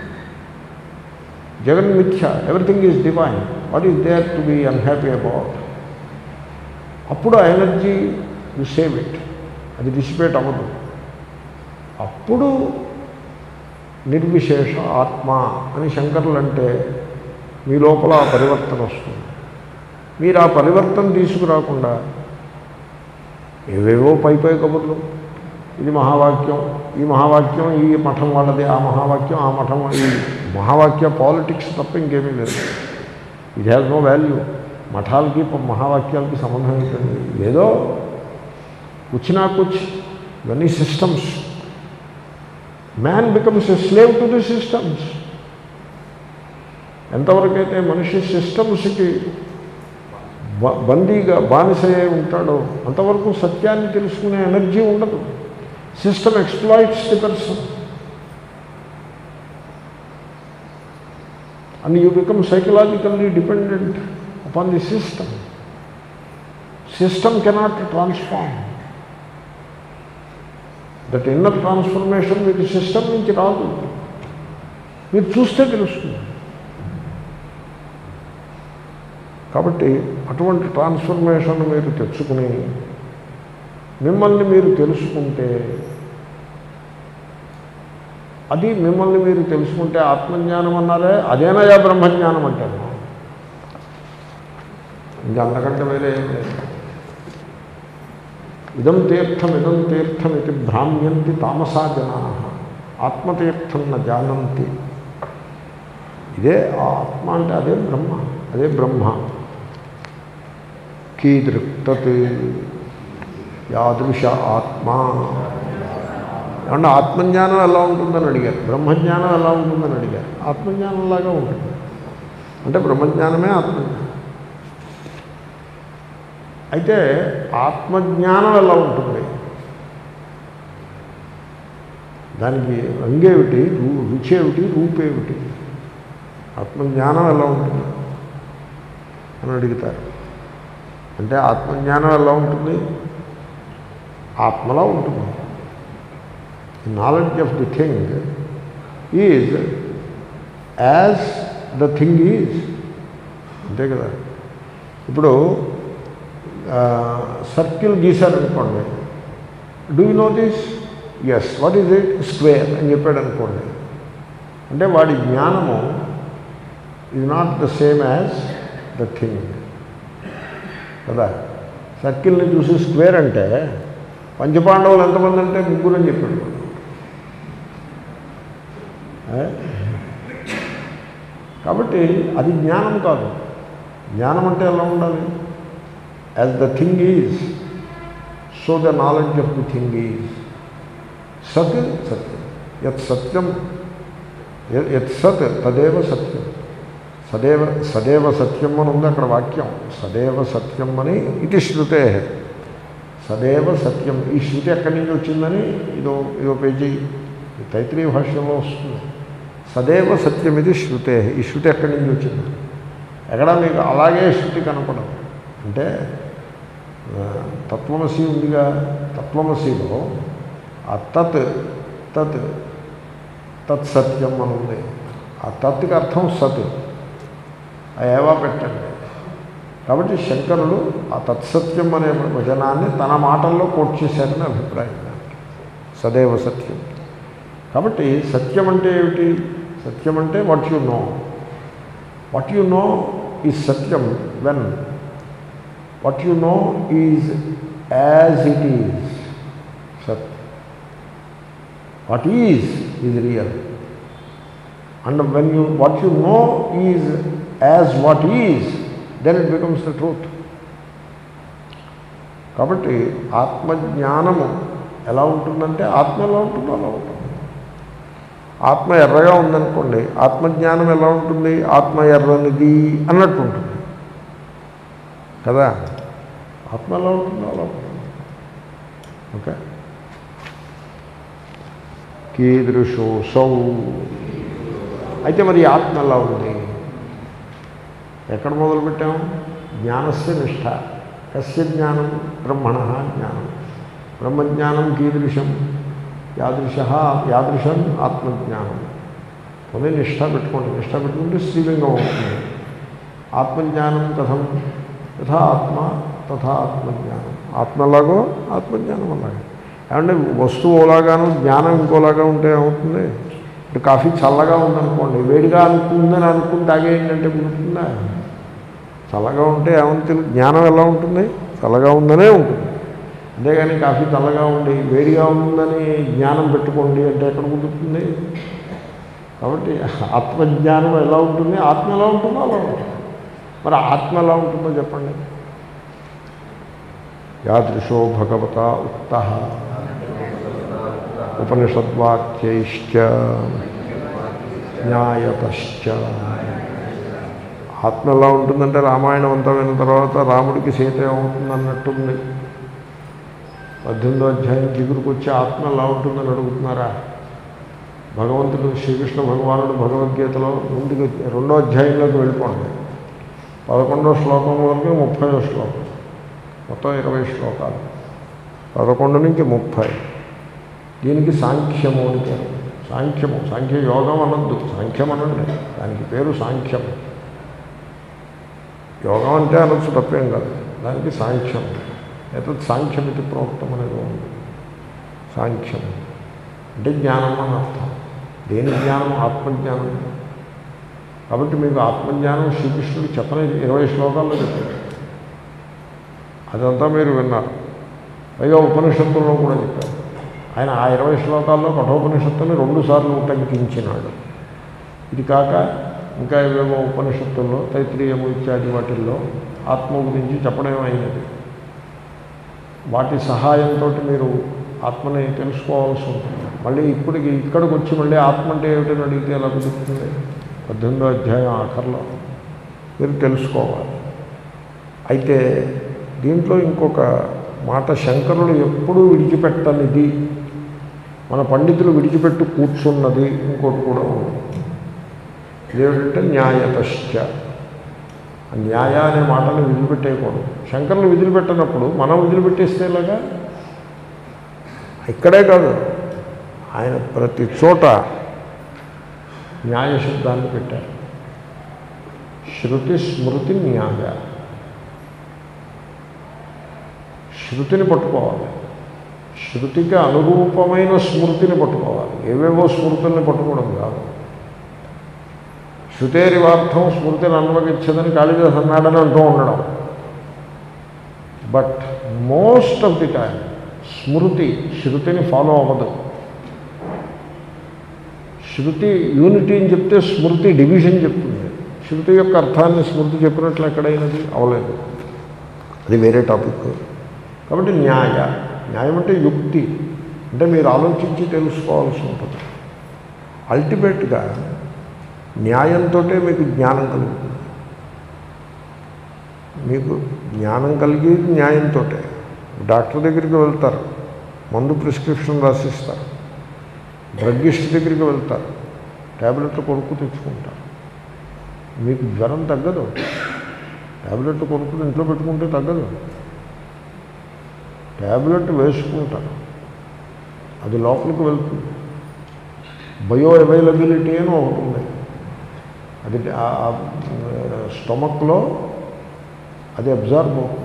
జగన్ మిథ్య everything is divine what is there to be unhappy about అప్పుడు ఆ ఎనర్జీ యు సేవ్ ఇట్ అది డిసిపేట్ అవ్వదు అప్పుడు నిర్విశేష ఆత్మ అని శంకరులు అంటే మీ లోపల ఆ పరివర్తన వస్తుంది మీరు ఆ పరివర్తన తీసుకురాకుండా ఏవేవో పై పై కబుర్లు ఇది మహావాక్యం ఈ మహావాక్యం ఈ మఠం వాళ్ళది ఆ మహావాక్యం ఆ మఠం ఈ మహావాక్య పాలిటిక్స్ తప్ప ఇంకేమీ లేదు ఇది హ్యాస్ నో వాల్యూ మఠాలకి ప- మహావాక్యాలకి సంబంధం ఏంటండి ఏదో కూర్చున్నా కూర్చి ఇవన్నీ systems man becomes a slave to the systems ఎంతవరకైతే మనిషి సిస్టమ్స్కి బ- బందీగా బానిసయ్యే ఉంటాడో అంతవరకు సత్యాన్ని తెలుసుకునే ఎనర్జీ ఉండదు system exploits the person and you become psychologically dependent upon the system system cannot transform that inner transformation మీకు సిస్టమ్ నుంచి రాదు మీరు చూస్తే తెలుస్తుంది కాబట్టి అటువంటి ట్రాన్స్ఫర్మేషన్ మీరు తెచ్చుకుని మిమ్మల్ని మీరు తెలుసుకుంటే అది మిమ్మల్ని మీరు తెలుసుకుంటే ఆత్మజ్ఞానం అన్నారే అదేనయా బ్రహ్మజ్ఞానం అంటారు ఇంకా అంతకంటే వేరే ఏం లేదు ఇదం తీర్థం ఇదం తీర్థం ఇది భ్రామ్యంతి తామసా జనా ఆత్మతీర్థం న జానంతి ఇదే ఆ ఆత్మ అంటే అదే బ్రహ్మ అదే బ్రహ్మ కీదృక్తత్ యాదృశ ఆత్మ ఏమన్నా ఆత్మజ్ఞానం ఎలా ఉంటుందని అడిగారు బ్రహ్మజ్ఞానం ఎలా ఉంటుందని అడిగారు ఆత్మజ్ఞానంలాగా ఉంటుంది అంటే బ్రహ్మజ్ఞానమే ఆత్మజ్ఞానం అయితే ఆత్మజ్ఞానం ఎలా ఉంటుంది దానికి రంగేమిటి రు- రుచేమిటి రూపేమిటి ఆత్మజ్ఞానం ఎలా ఉంటుంది అని అడుగుతారు అంటే ఆత్మజ్ఞానం ఎలా ఉంటుంది ఆత్మలా ఉంటుంది knowledge of the thing is as the thing is అంతే కదా ఇప్పుడు సర్కిల్ గీశారనుకోండి do you know this yes what is it square అని చెప్పాడు అనుకోండి అంటే వాడి జ్ఞానము is not the same as the thing కదా సర్కిల్ని చూసి స్క్వేర్ అంటే పంచపాండవులు ఎంతమంది అంటే ముగ్గురు అని చెప్పాడు ఏ? కాబట్టి అది జ్ఞానం కాదు జ్ఞానం అంటే ఎలా ఉండాలి as the thing is so the knowledge of the thing is సత్ సత్యం యత్ సత్యం య- యత్ సత్ తదేవ సత్యం సదేవ సదేవ సత్యం అని ఉంది అక్కడ వాక్యం సదేవ సత్యం అని ఇది శృతే సదేవ సత్యం ఈ శృతి ఎక్కడి నుంచి వచ్చిందని ఇదో ఇదో పేజీ ఈ తైత్రీయ భాష్యంలో వస్తుంది సదేవ సత్యం ఇది శృతే ఈ శృతి ఎక్కడి నుంచి వచ్చింది ఎక్కడ మీకు అలాగే శృతి కనపడదు అంటే ఆ, తత్వమసి ఉందిగా తత్వమసిలో ఆ తత్ తత్ తత్ సత్యం అని ఉంది ఆ తత్కి అర్థం సత్ ఆ ఏవా పెట్టండి కాబట్టి శంకరులు ఆ తత్సత్యం అనే వచనాన్ని తన మాటల్లో కోట్ చేశారని అభిప్రాయం నాకు. సదైవ సత్యం కాబట్టి సత్యం అంటే ఏమిటి సత్యం అంటే what you know what you know ఈ సత్యం when what you know is as it is సత్ what is is real and when you what you know is as what is then it becomes the truth కాబట్టి ఆత్మజ్ఞానము ఎలా ఉంటుందంటే ఆత్మ ఎలా ఉంటుందో అలా ఉంటుంది ఆత్మ ఎర్రగా ఉందనుకోండి ఆత్మజ్ఞానం ఎలా ఉంటుంది ఆత్మ ఎర్రనిది అన్నట్టు ఉంటుంది కదా ఆత్మ ఎలా ఉంటుందో అలా ఉంటుంది ఓకే కీదృశోసౌ అయితే మరి ఈ ఆత్మ ఎలా ఉంది ఎక్కడ మొదలుపెట్టాం జ్ఞానస్య నిష్ఠ కస్య జ్ఞానం బ్రహ్మణ జ్ఞానం బ్రహ్మజ్ఞానం కీదృశం యాదృశ యాదృశం ఆత్మజ్ఞానం అదే నిష్ఠ పెట్టుకోండి నిష్ఠ పెట్టుకుంటే స్త్రీలింగం అవుతుంది ఆత్మజ్ఞానం కథం యథా ఆత్మ తథా ఆత్మజ్ఞానం ఆత్మలాగో ఆత్మజ్ఞానం అలాగే ఏమంటే వస్తువు ఓలాగాను జ్ఞానం ఇంకోలాగా ఉంటే ఏమవుతుంది ఇప్పుడు కాఫీ చల్లగా ఉందనుకోండి వేడిగా అనుకుందని అనుకుని తాగేయండి కుదురుతుందా చల్లగా ఉంటే ఏమని తెలు జ్ఞానం ఎలా ఉంటుంది చల్లగా ఉందనే ఉంటుంది అంతేగాని కాఫీ చల్లగా ఉండి వేడిగా ఉందని జ్ఞానం పెట్టుకోండి అంటే ఎక్కడ కుదురుతుంది కాబట్టి ఆత్మజ్ఞానం ఎలా ఉంటుంది ఆత్మ ఎలా ఉంటుందో అలా ఉంటుంది మరి ఆత్మ ఎలా ఉంటుందో చెప్పండి యాదృశో భగవత ఉక్త ఉపనిషద్వాక్యైశ్చ న్యాయతశ్చ ఆత్మ ఎలా ఉంటుందంటే రామాయణం అంతా విన్న తర్వాత రాముడికి సీత ఏమవుతుంది అన్నట్టుంది పద్దెనిమిదో అధ్యాయం దిగురుకు వచ్చి ఆత్మ ఎలా ఉంటుందని అడుగుతున్నారా భగవంతుడు శ్రీకృష్ణ భగవానుడు భగవద్గీతలో ముందుకు రెండో అధ్యాయంలోకి వెళ్ళిపోండి పదకొండో శ్లోకం వరకు ముప్పైదో శ్లోకం మొత్తం ఇరవై శ్లోకాలు పదకొండు నుంచి ముప్పై దీనికి సాంఖ్యము అని పేరు సాంఖ్యము సాంఖ్య యోగం అనొద్దు సాంఖ్యం అనండి దానికి పేరు సాంఖ్యము యోగం అంటే అనొచ్చు తప్పేం కాదు దానికి సాంఖ్యం ఎతత్ సాంఖ్యమితి ప్రోక్తం అనేది ఉంది సాంఖ్యం అంటే జ్ఞానం అని అర్థం దేని జ్ఞానం ఆత్మజ్ఞానం కాబట్టి మీకు ఆత్మజ్ఞానం శ్రీకృష్ణుడు చెప్పని ఇరవై శ్లోకాల్లో చెప్పారు అదంతా మీరు విన్నారు పైగా ఉపనిషత్తుల్లో కూడా చెప్పారు ఆయన ఆ ఇరవై శ్లోకాల్లో కఠోపనిషత్తుని రెండుసార్లు ఉటంకించినాడు ఇది కాక ఇంకా ఏవేవో ఉపనిషత్తుల్లో తైత్రీయము ఇత్యాది వాటిల్లో ఆత్మ గురించి చెప్పడం అయినది వాటి సహాయంతో మీరు ఆత్మని తెలుసుకోవాల్సి ఉంటుంది మళ్ళీ ఇప్పటికి ఇక్కడికి వచ్చి మళ్ళీ ఆత్మ అంటే ఏమిటని అడిగితే ఎలా కుదురుతుంది పద్దెనిమిదో అధ్యాయం ఆఖరిలో మీరు తెలుసుకోవాలి అయితే దీంట్లో ఇంకొక మాట శంకరులు ఎప్పుడూ విడిచిపెట్టనిది మన పండితులు విడిచిపెట్టు కూర్చున్నది ఇంకోటి కూడా ఉంది ఇదేమిటంటే న్యాయతశ్చ ఆ న్యాయ అనే మాటని విదిలిపెట్టేయకూడదు శంకరులు విదిలిపెట్టినప్పుడు మనం విదిలిపెట్టేస్తే ఇలాగా ఇక్కడే కాదు ఆయన ప్రతి చోట న్యాయ శబ్దాన్ని పెట్టారు శృతి స్మృతి న్యాయ శృతిని పట్టుకోవాలి శృతికి అనురూపమైన స్మృతిని పట్టుకోవాలి ఏవేవో స్మృతుల్ని పట్టుకోవడం కాదు శృతేరివార్థం స్మృతిని అన్వగించదని కాళిదాస్ అన్నాడని అంటూ ఉండడం but most of the time స్మృతి శృతిని ఫాలో అవ్వదు శృతి యూనిటీ అని చెప్తే స్మృతి డివిజన్ చెప్తుంది శృతి యొక్క అర్థాన్ని స్మృతి చెప్పినట్లు ఎక్కడైనది అవలేదు అది వేరే టాపిక్ కాబట్టి న్యాయ న్యాయం అంటే యుక్తి అంటే మీరు ఆలోచించి తెలుసుకోవాల్సి ఉంటుంది అల్టిమేట్గా న్యాయంతో మీకు జ్ఞానం కలుగుతుంది మీకు జ్ఞానం కలిగేది న్యాయంతో డాక్టర్ దగ్గరికి వెళ్తారు మందు ప్రిస్క్రిప్షన్ రాసిస్తారు డ్రగ్గిస్ట్ దగ్గరికి వెళ్తారు ట్యాబ్లెట్లు కొనుక్కు తెచ్చుకుంటారు మీకు జ్వరం తగ్గదు ట్యాబ్లెట్ కొనుక్కుని ఇంట్లో పెట్టుకుంటే తగ్గదు ట్యాబ్లెట్ వేసుకుంటారు అది లోపలికి వెళ్తుంది బయో అవైలబిలిటీ అని ఒకటి ఉంది అది స్టమక్లో అది అబ్జర్వ్ అవుతుంది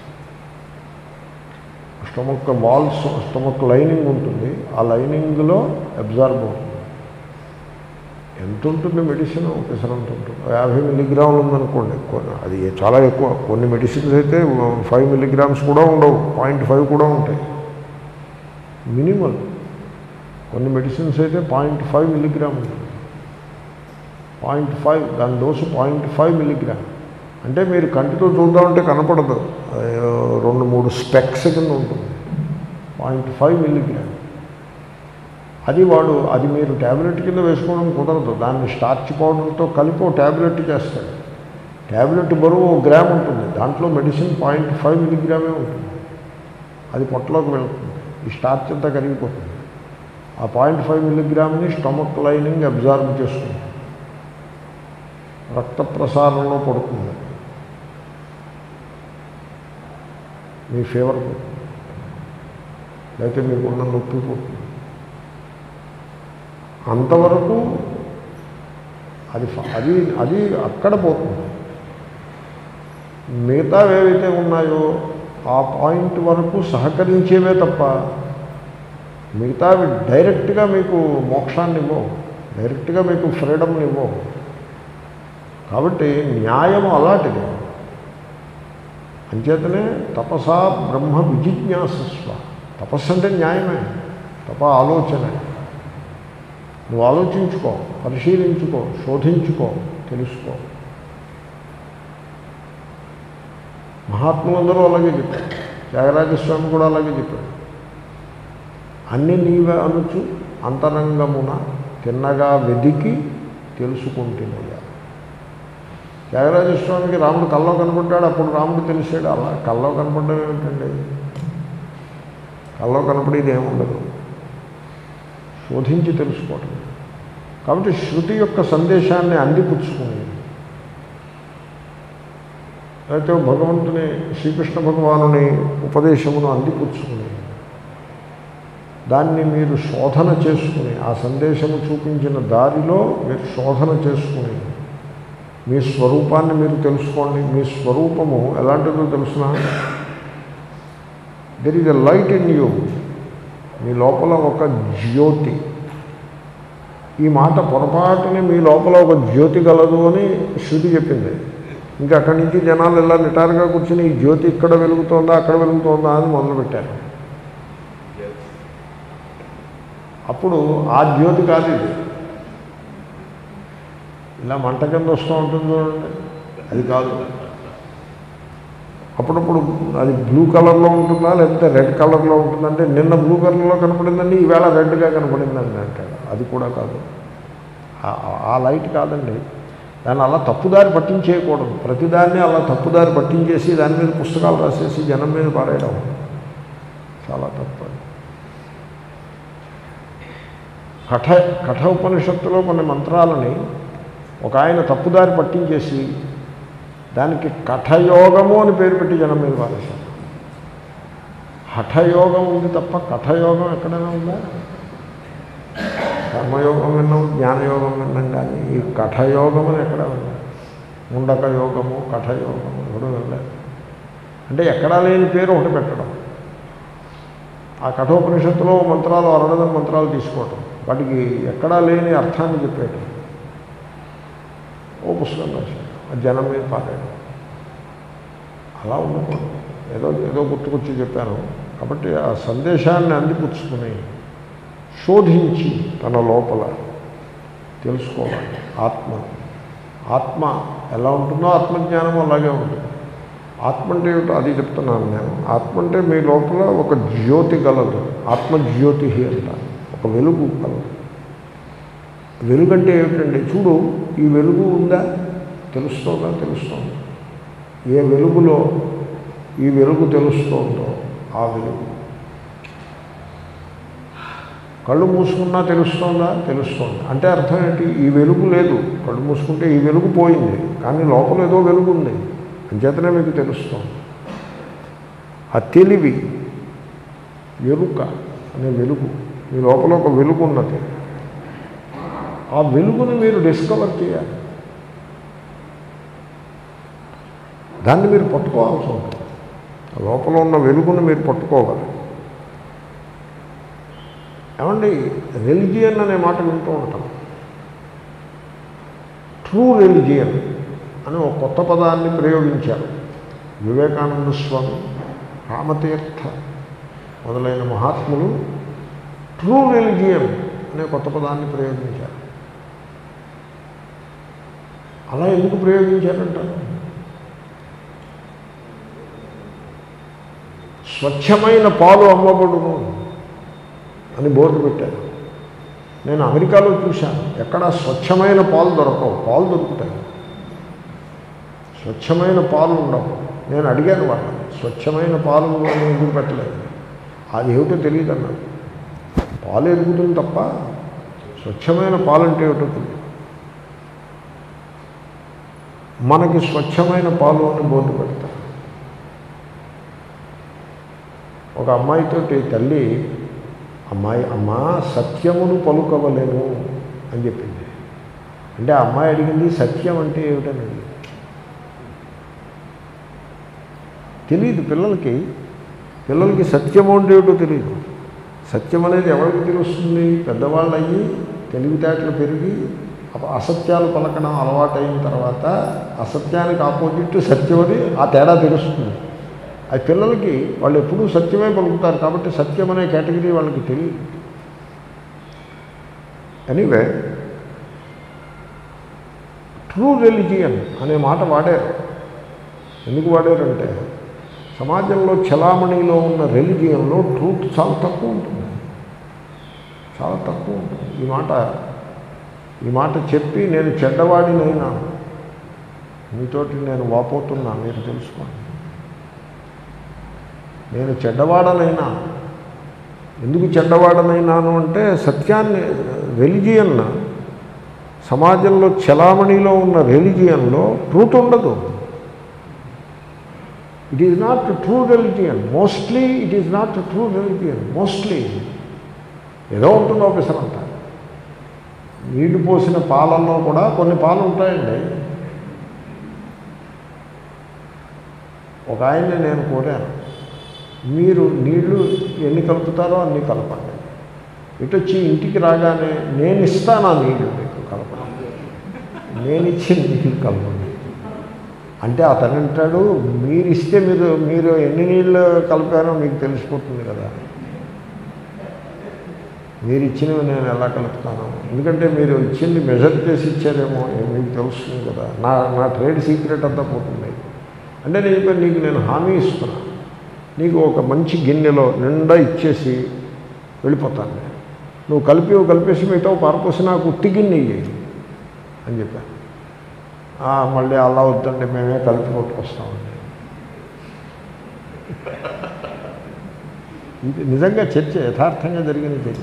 స్టమక్ వాల్స్ స్టమక్ లైనింగ్ ఉంటుంది ఆ లైనింగ్లో అబ్జర్వ్ అవుతుంది ఎంత ఉంటుంది మెడిసిన్ ఒకసారి ఎంత ఉంటుంది యాభై మిల్లీగ్రాములు ఉందనుకోండి కొన్ని అది చాలా ఎక్కువ కొన్ని మెడిసిన్స్ అయితే ఫైవ్ మిల్లీగ్రామ్స్ కూడా ఉండవు పాయింట్ ఫైవ్ కూడా ఉంటాయి మినిమల్ కొన్ని మెడిసిన్స్ అయితే పాయింట్ ఫైవ్ మిల్లీగ్రామ్ ఉంటుంది పాయింట్ ఫైవ్ దాని డోసు పాయింట్ ఫైవ్ మిల్లీగ్రామ్ అంటే మీరు కంటితో చూద్దామంటే కనపడదు ఆ, రెండు మూడు స్పెక్స్ కింద ఉంటుంది పాయింట్ ఫైవ్ మిల్లీగ్రామ్ అది వాడు అది మీరు ట్యాబ్లెట్ కింద వేసుకోవడం కుదరదు దాన్ని స్టార్చ్ పౌడర్తో కలిపి ఓ ట్యాబ్లెట్ చేస్తాడు ట్యాబ్లెట్ బరువు ఓ గ్రామ్ ఉంటుంది దాంట్లో మెడిసిన్ పాయింట్ ఫైవ్ మిల్లీగ్రామే ఉంటుంది అది పొట్టలోకి వెళ్తుంది ఈ స్టార్చ్ అంతా కరిగిపోతుంది ఆ పాయింట్ ఫైవ్ మిల్లీగ్రామ్ని స్టమక్ లైనింగ్ అబ్జార్బ్ చేసుకుంటుంది రక్త ప్రసారంలో పడుతుంది మీ ఫీవర్ పోతుంది లేకపోతే మీకున్న నొప్పి పోతుంది అంతవరకు అది ఫ- అది అది అక్కడ పోతుంది మిగతా ఏవైతే ఉన్నాయో ఆ పాయింట్ వరకు సహకరించేవే తప్ప మిగతావి డైరెక్ట్గా మీకు మోక్షాన్ని ఇవ్వవు డైరెక్ట్గా మీకు ఫ్రీడమ్ని ఇవ్వవు కాబట్టి న్యాయము అలాంటిది అంచేతనే తపసా బ్రహ్మ విజిజ్ఞాసస్వ తపస్సు అంటే న్యాయమే తప ఆలోచనే నువ్వు ఆలోచించుకో పరిశీలించుకో శోధించుకో తెలుసుకో మహాత్ములందరూ అలాగే చెప్పారు త్యాగరాజస్వామి కూడా అలాగే చెప్పాడు అన్ని నీవే అనుచు అంతరంగమున తిన్నగా వెదికి తెలుసుకుంటున్నాయా త్యాగరాజస్వామికి రాముడు కల్లో కనపడ్డాడు అప్పుడు రాముడు తెలిసాడు అలా కల్లో కనపడడం ఏమిటండి కల్లో కనపడేది ఏముండదు శోధించి తెలుసుకోవటం కాబట్టి శృతి యొక్క సందేశాన్ని అందిపుచ్చుకుని అయితే భగవంతుని శ్రీకృష్ణ భగవానుని ఉపదేశమును అందిపుచ్చుకుని దాన్ని మీరు శోధన చేసుకుని ఆ సందేశము చూపించిన దారిలో మీరు శోధన చేసుకుని మీ స్వరూపాన్ని మీరు తెలుసుకోండి మీ స్వరూపము ఎలాంటిదో తెలుసిన there is a light in you మీ లోపల ఒక జ్యోతి ఈ మాట పొరపాటుని మీ లోపల ఒక జ్యోతి గలదు అని శృతి చెప్పింది ఇంకా అక్కడి నుంచి జనాలు ఇలా నిటారుగా కూర్చుని ఈ జ్యోతి ఇక్కడ వెలుగుతోందా అక్కడ వెలుగుతోందా అని మొదలుపెట్టారు అప్పుడు ఆ జ్యోతి కాదు ఇది ఇలా మంట కింద వస్తూ ఉంటుంది చూడండి అది కాదు అప్పుడప్పుడు అది బ్లూ కలర్లో ఉంటుందా లేకపోతే రెడ్ కలర్లో ఉంటుందంటే నిన్న బ్లూ కలర్లో కనపడిందండి ఈవేళ రెడ్గా కనపడిందండి అంటాడు అది కూడా కాదు ఆ- ఆ లైట్ కాదండి దాన్ని అలా తప్పుదారి పట్టించేయకూడదు ప్రతిదాన్ని అలా తప్పుదారి పట్టించేసి దాని మీద పుస్తకాలు రాసేసి జనం మీద పారేయడం చాలా తప్పు అది. కఠ కఠ ఉపనిషత్తులో కొన్ని మంత్రాలని ఒక ఆయన తప్పుదారి పట్టించేసి దానికి కఠయోగము అని పేరు పెట్టి జనం మీద పారేశారు హఠయోగం ఉంది తప్ప కఠయోగం ఎక్కడైనా ఉందా కర్మయోగం విన్నాం జ్ఞానయోగం విన్నాం కానీ ఈ కఠయోగం అని ఎక్కడ ఉంది ముండక యోగము కఠయోగము ఎవడో వెళ్ళలేదు అంటే ఎక్కడా లేని పేరు ఒకటి పెట్టడం ఆ కఠోపనిషత్తులో మంత్రాలు అరడదం మంత్రాలు తీసుకోవటం వాటికి ఎక్కడా లేని అర్థాన్ని చెప్పేయటం ఓ పుస్తకం రాశాడు ఆ జనం మీద పారాయడం అలా ఉండకూడదు ఏదో ఏదో గుర్తుకొచ్చి చెప్పాను కాబట్టి ఆ సందేశాన్ని అందిపుచ్చుకుని శోధించి తన లోపల తెలుసుకోవాలి ఆత్మ ఆత్మ ఎలా ఉంటుందో ఆత్మజ్ఞానం అలాగే ఉంటుంది ఆత్మ అంటే ఏమిటో అది చెప్తున్నాను నేను ఆత్మ అంటే మీ లోపల ఒక జ్యోతి గలదు ఆత్మజ్యోతి అంటారు ఒక వెలుగు కలదు వెలుగు అంటే ఏమిటండి చూడు ఈ వెలుగు ఉందా తెలుస్తోందా తెలుస్తోంది ఏ వెలుగులో ఈ వెలుగు తెలుస్తోందో ఆ వెలుగు కళ్ళు మూసుకున్నా తెలుస్తోందా తెలుస్తోంది అంటే అర్థం ఏంటి ఈ వెలుగు లేదు కళ్ళు మూసుకుంటే ఈ వెలుగు పోయింది కానీ లోపల ఏదో వెలుగు ఉంది అంచేతనే మీకు తెలుస్తోంది ఆ తెలివి ఎరుక అనే వెలుగు మీ లోపల ఒక వెలుగు ఉన్నది ఆ వెలుగుని మీరు డిస్కవర్ చేయాలి దాన్ని మీరు పట్టుకోవాల్సి ఉంటుంది ఆ లోపల ఉన్న వెలుగును మీరు పట్టుకోవాలి ఏమండి రెలిజియన్ అనే మాట వింటూ ఉంటాం ట్రూ రెలిజియన్ అని ఒక కొత్త పదాన్ని ప్రయోగించారు వివేకానంద స్వామి రామతీర్థ మొదలైన మహాత్ములు ట్రూ రెలిజియన్ అనే కొత్త పదాన్ని ప్రయోగించారు అలా ఎందుకు ప్రయోగించారంటారు స్వచ్ఛమైన పాలు అమ్మబడును అని బోర్డు పెట్టారు నేను అమెరికాలో చూశాను ఎక్కడ స్వచ్ఛమైన పాలు దొరకవు పాలు దొరుకుతాయి స్వచ్ఛమైన పాలు ఉండవు నేను అడిగాను వాళ్ళని స్వచ్ఛమైన పాలు అని ఎందుకు పెట్టలేదు అది ఏమిటో తెలియదు అన్నారు పాలు ఎదుగుతుంది తప్ప స్వచ్ఛమైన పాలు అంటే ఏమిటో తెలియదు మనకి స్వచ్ఛమైన పాలు అని బోర్డు పెడతారు ఒక అమ్మాయితోటి తల్లి అమ్మాయి అమ్మా సత్యమును పలుకవలేను అని చెప్పింది అంటే ఆ అమ్మాయి అడిగింది సత్యం అంటే ఏమిటని అడిగింది తెలియదు పిల్లలకి పిల్లలకి సత్యము అంటే ఏమిటో తెలియదు సత్యం అనేది ఎవరికి తెలుస్తుంది పెద్దవాళ్ళు అయ్యి తెలివితేటలు పెరిగి అప- అసత్యాలు పలకడం అలవాటైన తర్వాత అసత్యానికి ఆపోజిట్ సత్యం అని ఆ తేడా తెలుస్తుంది అది పిల్లలకి వాళ్ళు ఎప్పుడూ సత్యమే పలుకుతారు కాబట్టి సత్యం అనే కేటగిరీ వాళ్ళకి తెలియదు ఎనీవే ట్రూ రెలిజియన్ అనే మాట వాడారు ఎందుకు వాడారంటే సమాజంలో చలామణిలో ఉన్న రెలిజియన్లో ట్రూత్ చాలా తక్కువ ఉంటుంది చాలా తక్కువ ఉంటుంది ఈ మాట ఈ మాట చెప్పి నేను చెడ్డవాడినైనా మీతోటి నేను వాపోతున్నా మీరు తెలుసుకోండి నేను చెడ్డవాడనైనా ఎందుకు చెడ్డవాడనైనాను అంటే సత్యాన్ని రెలిజియన్ సమాజంలో చలామణిలో ఉన్న రెలిజియన్లో ట్రూత్ ఉండదు it is not true religion mostly it is not true religion mostly ఏదో ఉంటుంది ఆఫీసర్ అంతా నీళ్లు పోసిన పాలల్లో కూడా కొన్ని పాలు ఉంటాయండి ఒక ఆయన్ని నేను కోరాను మీరు నీళ్లు ఎన్ని కలుపుతారో అన్ని కలపండి ఇటు వచ్చి ఇంటికి రాగానే నేను ఇస్తాను ఆ నీళ్లు మీకు కలపడం నేను ఇచ్చి నీళ్ళు కలపండి అంటే అతను అంటాడు మీరు ఇస్తే మీరు మీరు ఎన్ని నీళ్ళు కలిపారో మీకు తెలిసిపోతుంది కదా మీరు ఇచ్చినవి నేను ఎలా కలుపుతాను ఎందుకంటే మీరు ఇచ్చింది మెజర్ చేసి ఇచ్చారేమో మీకు తెలుస్తుంది కదా నా నా ట్రేడ్ సీక్రెట్ అంతా పోతుంది అంటే నేను చెప్పాను నీకు నేను హామీ ఇస్తున్నా నీకు ఒక మంచి గిన్నెలో నిండా ఇచ్చేసి వెళ్ళిపోతాను నేను నువ్వు కలిపి కలిపేసి మిగతా పారపోసి నాకు ఉత్తి గిన్నె ఇయ్యి అని చెప్పాను "ఆ, మళ్ళీ అలా వద్దండి మేమే కలిపి కొట్టుకొస్తామండి ఇది నిజంగా చర్చ యథార్థంగా జరిగిన చర్చ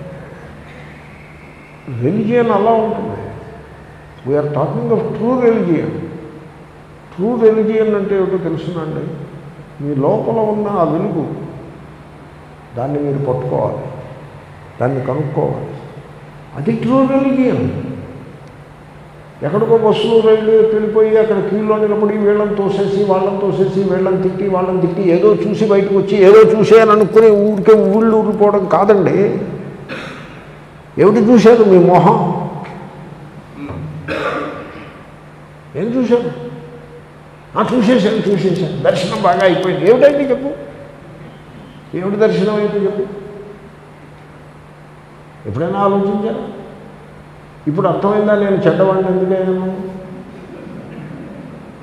రెలిజియన్ అలా ఉంటుంది we're talking of true religion true religion అంటే ఏమిటో తెలుసునండి మీ లోపల ఉన్న ఆ వెలుగు దాన్ని మీరు పట్టుకోవాలి దాన్ని కనుక్కోవాలి అది ట్రూ రెలిజియన్ ఎక్కడికో బస్సులు రైళ్ళు వెళ్ళిపోయి అక్కడ క్యూలో నిలబడి వీళ్ళని తోసేసి వాళ్ళని తోసేసి వీళ్ళని తిట్టి వాళ్ళని తిట్టి ఏదో చూసి బయటకు వచ్చి ఏదో చూసేయని అనుకుని ఊరికే ఊళ్ళు ఊరిపోవడం కాదండి ఏమిటి చూశారు మీ మొహం ఏం చూశారు ఆ చూసేసాను చూసేసాను దర్శనం బాగా అయిపోయింది ఏమిటైంది చెప్పు ఏమిటి దర్శనం అయితే చెప్పు ఎప్పుడైనా ఆలోచించారా ఇప్పుడు అర్థమైందా నేను చెడ్డవాడిని ఎందుకైనాను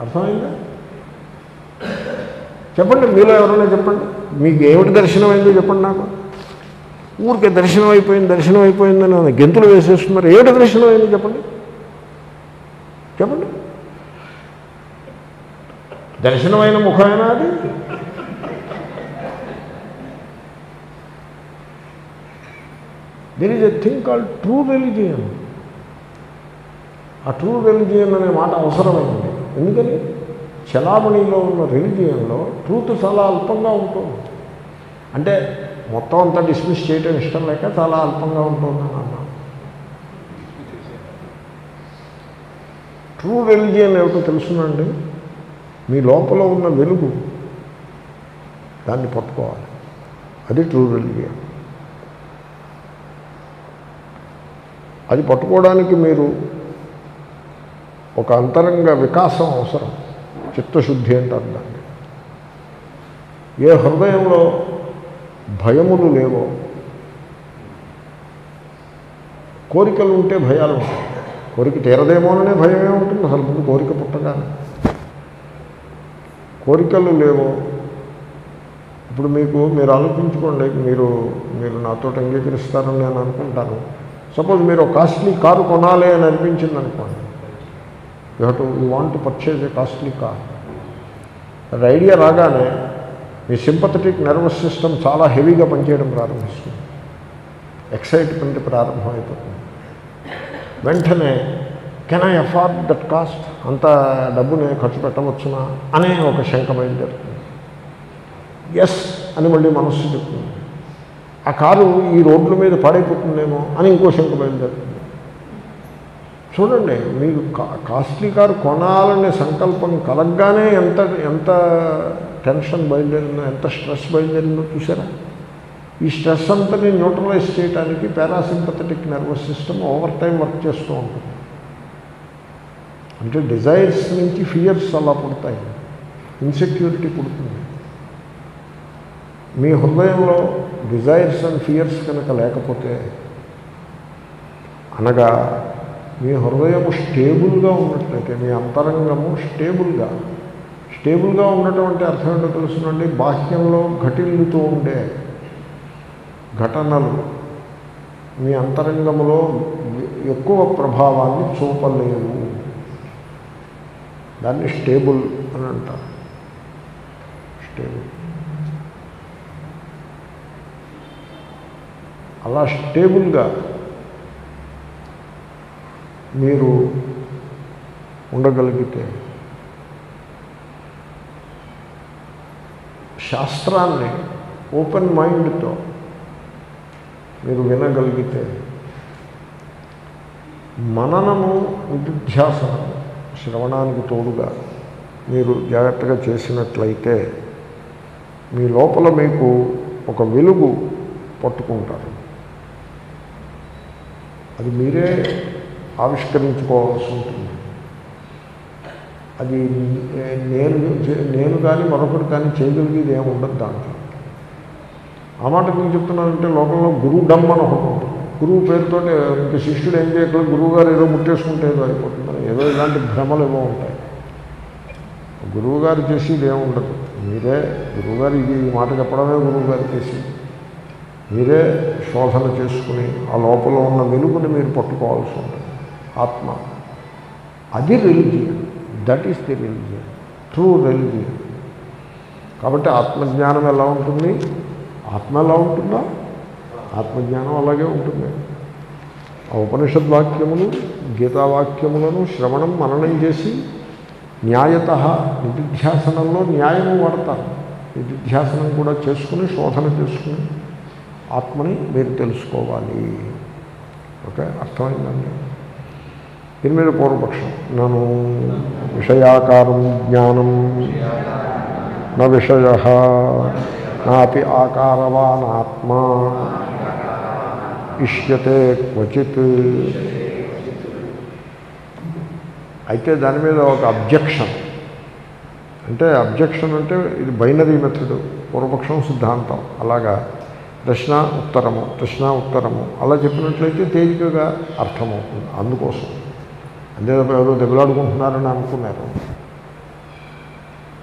అర్థమైందా చెప్పండి మీలో ఎవరైనా చెప్పండి మీకు ఏమిటి దర్శనం అయిందో చెప్పండి నాకు ఊరికే దర్శనం అయిపోయింది దర్శనం అయిపోయిందని అని గెంతులు వేసేస్తున్నారు ఏమిటి దర్శనం అయింది చెప్పండి చెప్పండి దర్శనమైన ముఖమైనా అది there is a thing called true religion ఆ ట్రూ రిలిజియన్ అనే మాట అవసరమైంది ఎందుకని చలామణిలో ఉన్న రిలిజియన్లో ట్రూత్ చాలా అల్పంగా ఉంటుంది అంటే మొత్తం అంతా డిస్మిస్ చేయటం ఇష్టం లేక చాలా అల్పంగా ఉంటుందని అన్నాను ట్రూ రిలిజియన్ ఏమిటో తెలుసునండి మీ లోపల ఉన్న వెలుగు దాన్ని పట్టుకోవాలి అది ట్రూ రిలిజియన్ అది పట్టుకోవడానికి మీరు ఒక అంతరంగ వికాసం అవసరం చిత్తశుద్ధి అంటారు దాన్ని ఏ హృదయంలో భయములు లేవో కోరికలు ఉంటే భయాలు ఉంటాయి కోరిక తీరదేమోననే భయమే ఉంటుంది అసలు ముందు కోరిక పుట్టగానే కోరికలు లేవో ఇప్పుడు మీకు మీరు ఆలోచించుకోండి మీరు మీరు నాతో అంగీకరిస్తారని నేను అనుకుంటాను సపోజ్ మీరు ఒక కాస్ట్లీ కారు కొనాలి అని అనిపించింది అనుకోండి you have to you want to purchase a costly car అది ఐడియా రాగానే మీ సింపథటిక్ నర్వస్ సిస్టమ్ చాలా హెవీగా పనిచేయడం ప్రారంభిస్తుంది ఎక్సైట్మెంట్ ప్రారంభమైపోతుంది వెంటనే can I afford that cost అంత డబ్బుని ఖర్చు పెట్టవచ్చునా అనే ఒక శంక బయలుదేరుతుంది ఎస్ అని మళ్ళీ మనస్సు చెప్తుంది ఆ కారు ఈ రోడ్ల మీద పాడైపోతుందేమో అని ఇంకో శంక బయలుదేరుతుంది చూడండి మీకు కా- కాస్ట్లీ కారు కొనాలనే సంకల్పం కలగ్గానే ఎంత ఎంత టెన్షన్ బయలుదేరిందో ఎంత స్ట్రెస్ బయలుదేరిందో చూసారా ఈ స్ట్రెస్ అంతని న్యూట్రలైజ్ చేయడానికి parasympathetic nervous system over time work చేస్తూ ఉంటుంది అంటే డిజైర్స్ నుంచి ఫియర్స్ అలా పుడతాయి ఇన్సెక్యూరిటీ పుడుతుంది మీ హృదయంలో డిజైర్స్ అండ్ ఫియర్స్ కనుక లేకపోతే అనగా మీ హృదయము స్టేబుల్గా ఉన్నట్లయితే మీ అంతరంగము స్టేబుల్గా స్టేబుల్గా ఉండటం అంటే అర్థం ఏంటో తెలుసునండి బాహ్యంలో ఘటిల్లుతూ ఉండే ఘటనలు మీ అంతరంగంలో ఎక్కువ ప్రభావాన్ని చూపలేవు దాన్ని స్టేబుల్ అని అంటారు స్టేబుల్ అలా స్టేబుల్గా మీరు ఉండగలిగితే శాస్త్రాన్ని ఓపెన్ మైండ్తో మీరు వినగలిగితే మననము నిధిధ్యాసనము శ్రవణానికి తోడుగా మీరు జాగ్రత్తగా చేసినట్లయితే మీ లోపల మీకు ఒక వెలుగు పట్టుకుంటారు అది మీరే ఆవిష్కరించుకోవాల్సి ఉంటుంది అది నేను నేను కానీ మరొకటి కానీ చేయగలిగేది ఏమి ఉండదు దాంట్లో ఆ మాట నేను చెప్తున్నానంటే లోకంలో గురువు డమ్ అని ఒకటి ఉంటుంది గురువు పేరుతో ఇంక శిష్యుడు ఏం చేయగలరు గురువు గారు ఏదో ముట్టేసుకుంటే ఏదో అయిపోతుంది ఏదో ఇలాంటి భ్రమలు ఏవో ఉంటాయి గురువు గారు చేసేది ఏమి ఉండదు మీరే గురువుగారు ఇది ఈ మాట చెప్పడమే గురువు గారు చేసేది మీరే శోధన చేసుకుని ఆ లోపల ఉన్న వెలుగుని మీరు పట్టుకోవాల్సి ఉంటుంది ఆత్మ అది religion that is the religion true religion కాబట్టి ఆత్మజ్ఞానం ఎలా ఉంటుంది ఆత్మ ఎలా ఉంటుందా ఆత్మజ్ఞానం అలాగే ఉంటుంది ఆ ఉపనిషద్ వాక్యములు గీతావాక్యములను శ్రవణం మననం చేసి న్యాయత నిధిధ్యాసనంలో న్యాయము వాడతారు నిధిధ్యాసనం కూడా చేసుకుని శోధన చేసుకుని ఆత్మని మీరు తెలుసుకోవాలి ఓకే అర్థమైందండి దీని మీద పూర్వపక్షం నన్ను విషయాకారం జ్ఞానం న విషయ నాపి ఆకారవాన్ ఆత్మా ఇష్యతే క్వచిత్ అయితే దాని మీద ఒక అబ్జెక్షన్ అంటే అబ్జెక్షన్ అంటే ఇది బైనరీ మెథడ్ పూర్వపక్షం సిద్ధాంతం అలాగా ప్రశ్న ఉత్తరము ప్రశ్న ఉత్తరము అలా చెప్పినట్లయితే తేలికగా అర్థమవుతుంది అందుకోసం అంతే తప్ప ఎవరో దెబ్బలాడుకుంటున్నారని అనుకున్నారు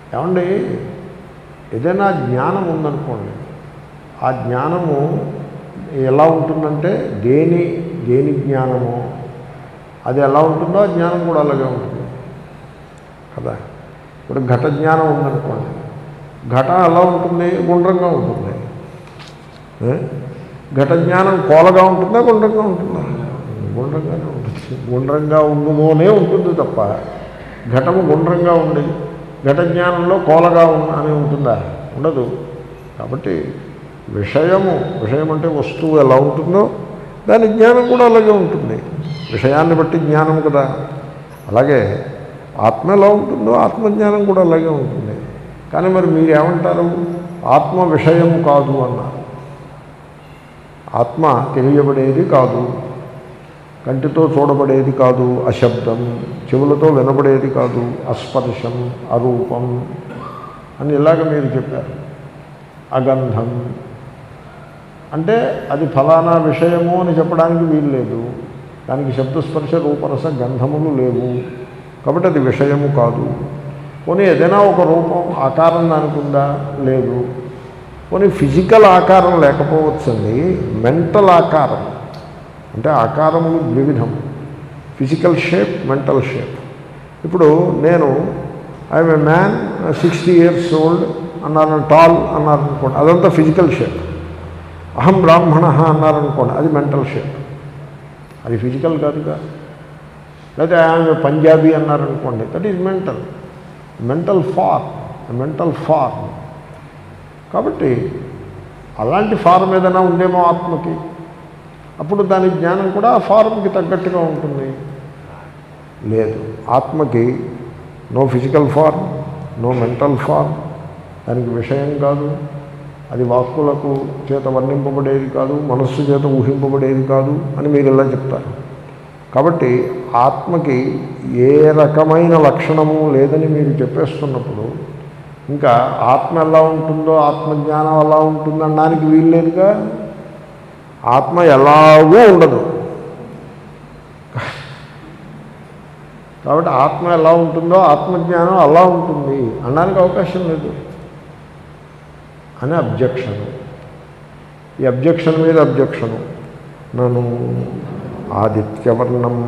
ఏమండి ఏదైనా జ్ఞానం ఉందనుకోండి ఆ జ్ఞానము ఎలా ఉంటుందంటే దేని దేని జ్ఞానము అది ఎలా ఉంటుందో ఆ జ్ఞానం కూడా అలాగే ఉంటుంది కదా ఇప్పుడు ఘట జ్ఞానం ఉందనుకోండి ఘట ఎలా ఉంటుంది గుండ్రంగా ఉంటుంది ఏ? ఘట జ్ఞానం కోలగా ఉంటుందా గుండ్రంగా ఉంటుందా గుండ్రంగానే ఉంటుంది గుండ్రంగా ఉండుమోనే ఉంటుంది తప్ప ఘటము గుండ్రంగా ఉండి ఘట జ్ఞానంలో కోలగా ఉన్న అని ఉంటుందా ఉండదు కాబట్టి విషయము విషయం అంటే వస్తువు ఎలా ఉంటుందో దాని జ్ఞానం కూడా అలాగే ఉంటుంది విషయాన్ని బట్టి జ్ఞానం కదా అలాగే ఆత్మ ఎలా ఉంటుందో ఆత్మజ్ఞానం కూడా అలాగే ఉంటుంది కానీ మరి మీరు ఏమంటారు ఆత్మ విషయం కాదు అన్నారు ఆత్మ తెలియబడేది కాదు కంటితో చూడబడేది కాదు అశబ్దం చెవులతో వినబడేది కాదు అస్పర్శం అరూపం అని ఇలాగ మీరు చెప్పారు అగంధం అంటే అది ఫలానా విషయము అని చెప్పడానికి వీలు లేదు దానికి శబ్దస్పర్శ రూపరస గంధములు లేవు కాబట్టి అది విషయము కాదు పోనీ ఏదైనా ఒక రూపం ఆకారం దానికి ఉందా లేదు పోనీ ఫిజికల్ ఆకారం లేకపోవచ్చండి మెంటల్ ఆకారం అంటే ఆకారములు ద్వివిధం ఫిజికల్ షేప్ మెంటల్ షేప్ ఇప్పుడు నేను I'm a man sixty years old అన్నారు టాల్ అన్నారనుకోండి అదంతా ఫిజికల్ షేప్ అహం బ్రాహ్మణ అన్నారనుకోండి అది మెంటల్ షేప్ అది ఫిజికల్ కాదుగా లేకపోతే ఆమె పంజాబీ అన్నారనుకోండి that is mental mental form mental form కాబట్టి అలాంటి ఫార్మ్ ఏదైనా ఉందేమో ఆత్మకి అప్పుడు దాని జ్ఞానం కూడా ఆ ఫార్మ్కి తగ్గట్టుగా ఉంటుంది లేదు ఆత్మకి no physical form no mental form దానికి విషయం కాదు అది వాక్కులకు చేత వర్ణింపబడేది కాదు మనస్సు చేత ఊహింపబడేది కాదు అని మీరు ఇలా చెప్తారు కాబట్టి ఆత్మకి ఏ రకమైన లక్షణము లేదని మీరు చెప్పేస్తున్నప్పుడు ఇంకా ఆత్మ ఎలా ఉంటుందో ఆత్మజ్ఞానం ఎలా ఉంటుందనడానికి వీల్లేదుగా ఆత్మ ఎలాగూ ఉండదు కాబట్టి ఆత్మ ఎలా ఉంటుందో ఆత్మజ్ఞానం అలా ఉంటుంది అనడానికి అవకాశం లేదు అని అబ్జెక్షన్ ఈ అబ్జెక్షన్ మీద అబ్జెక్షను నన్ను ఆదిత్యవర్ణం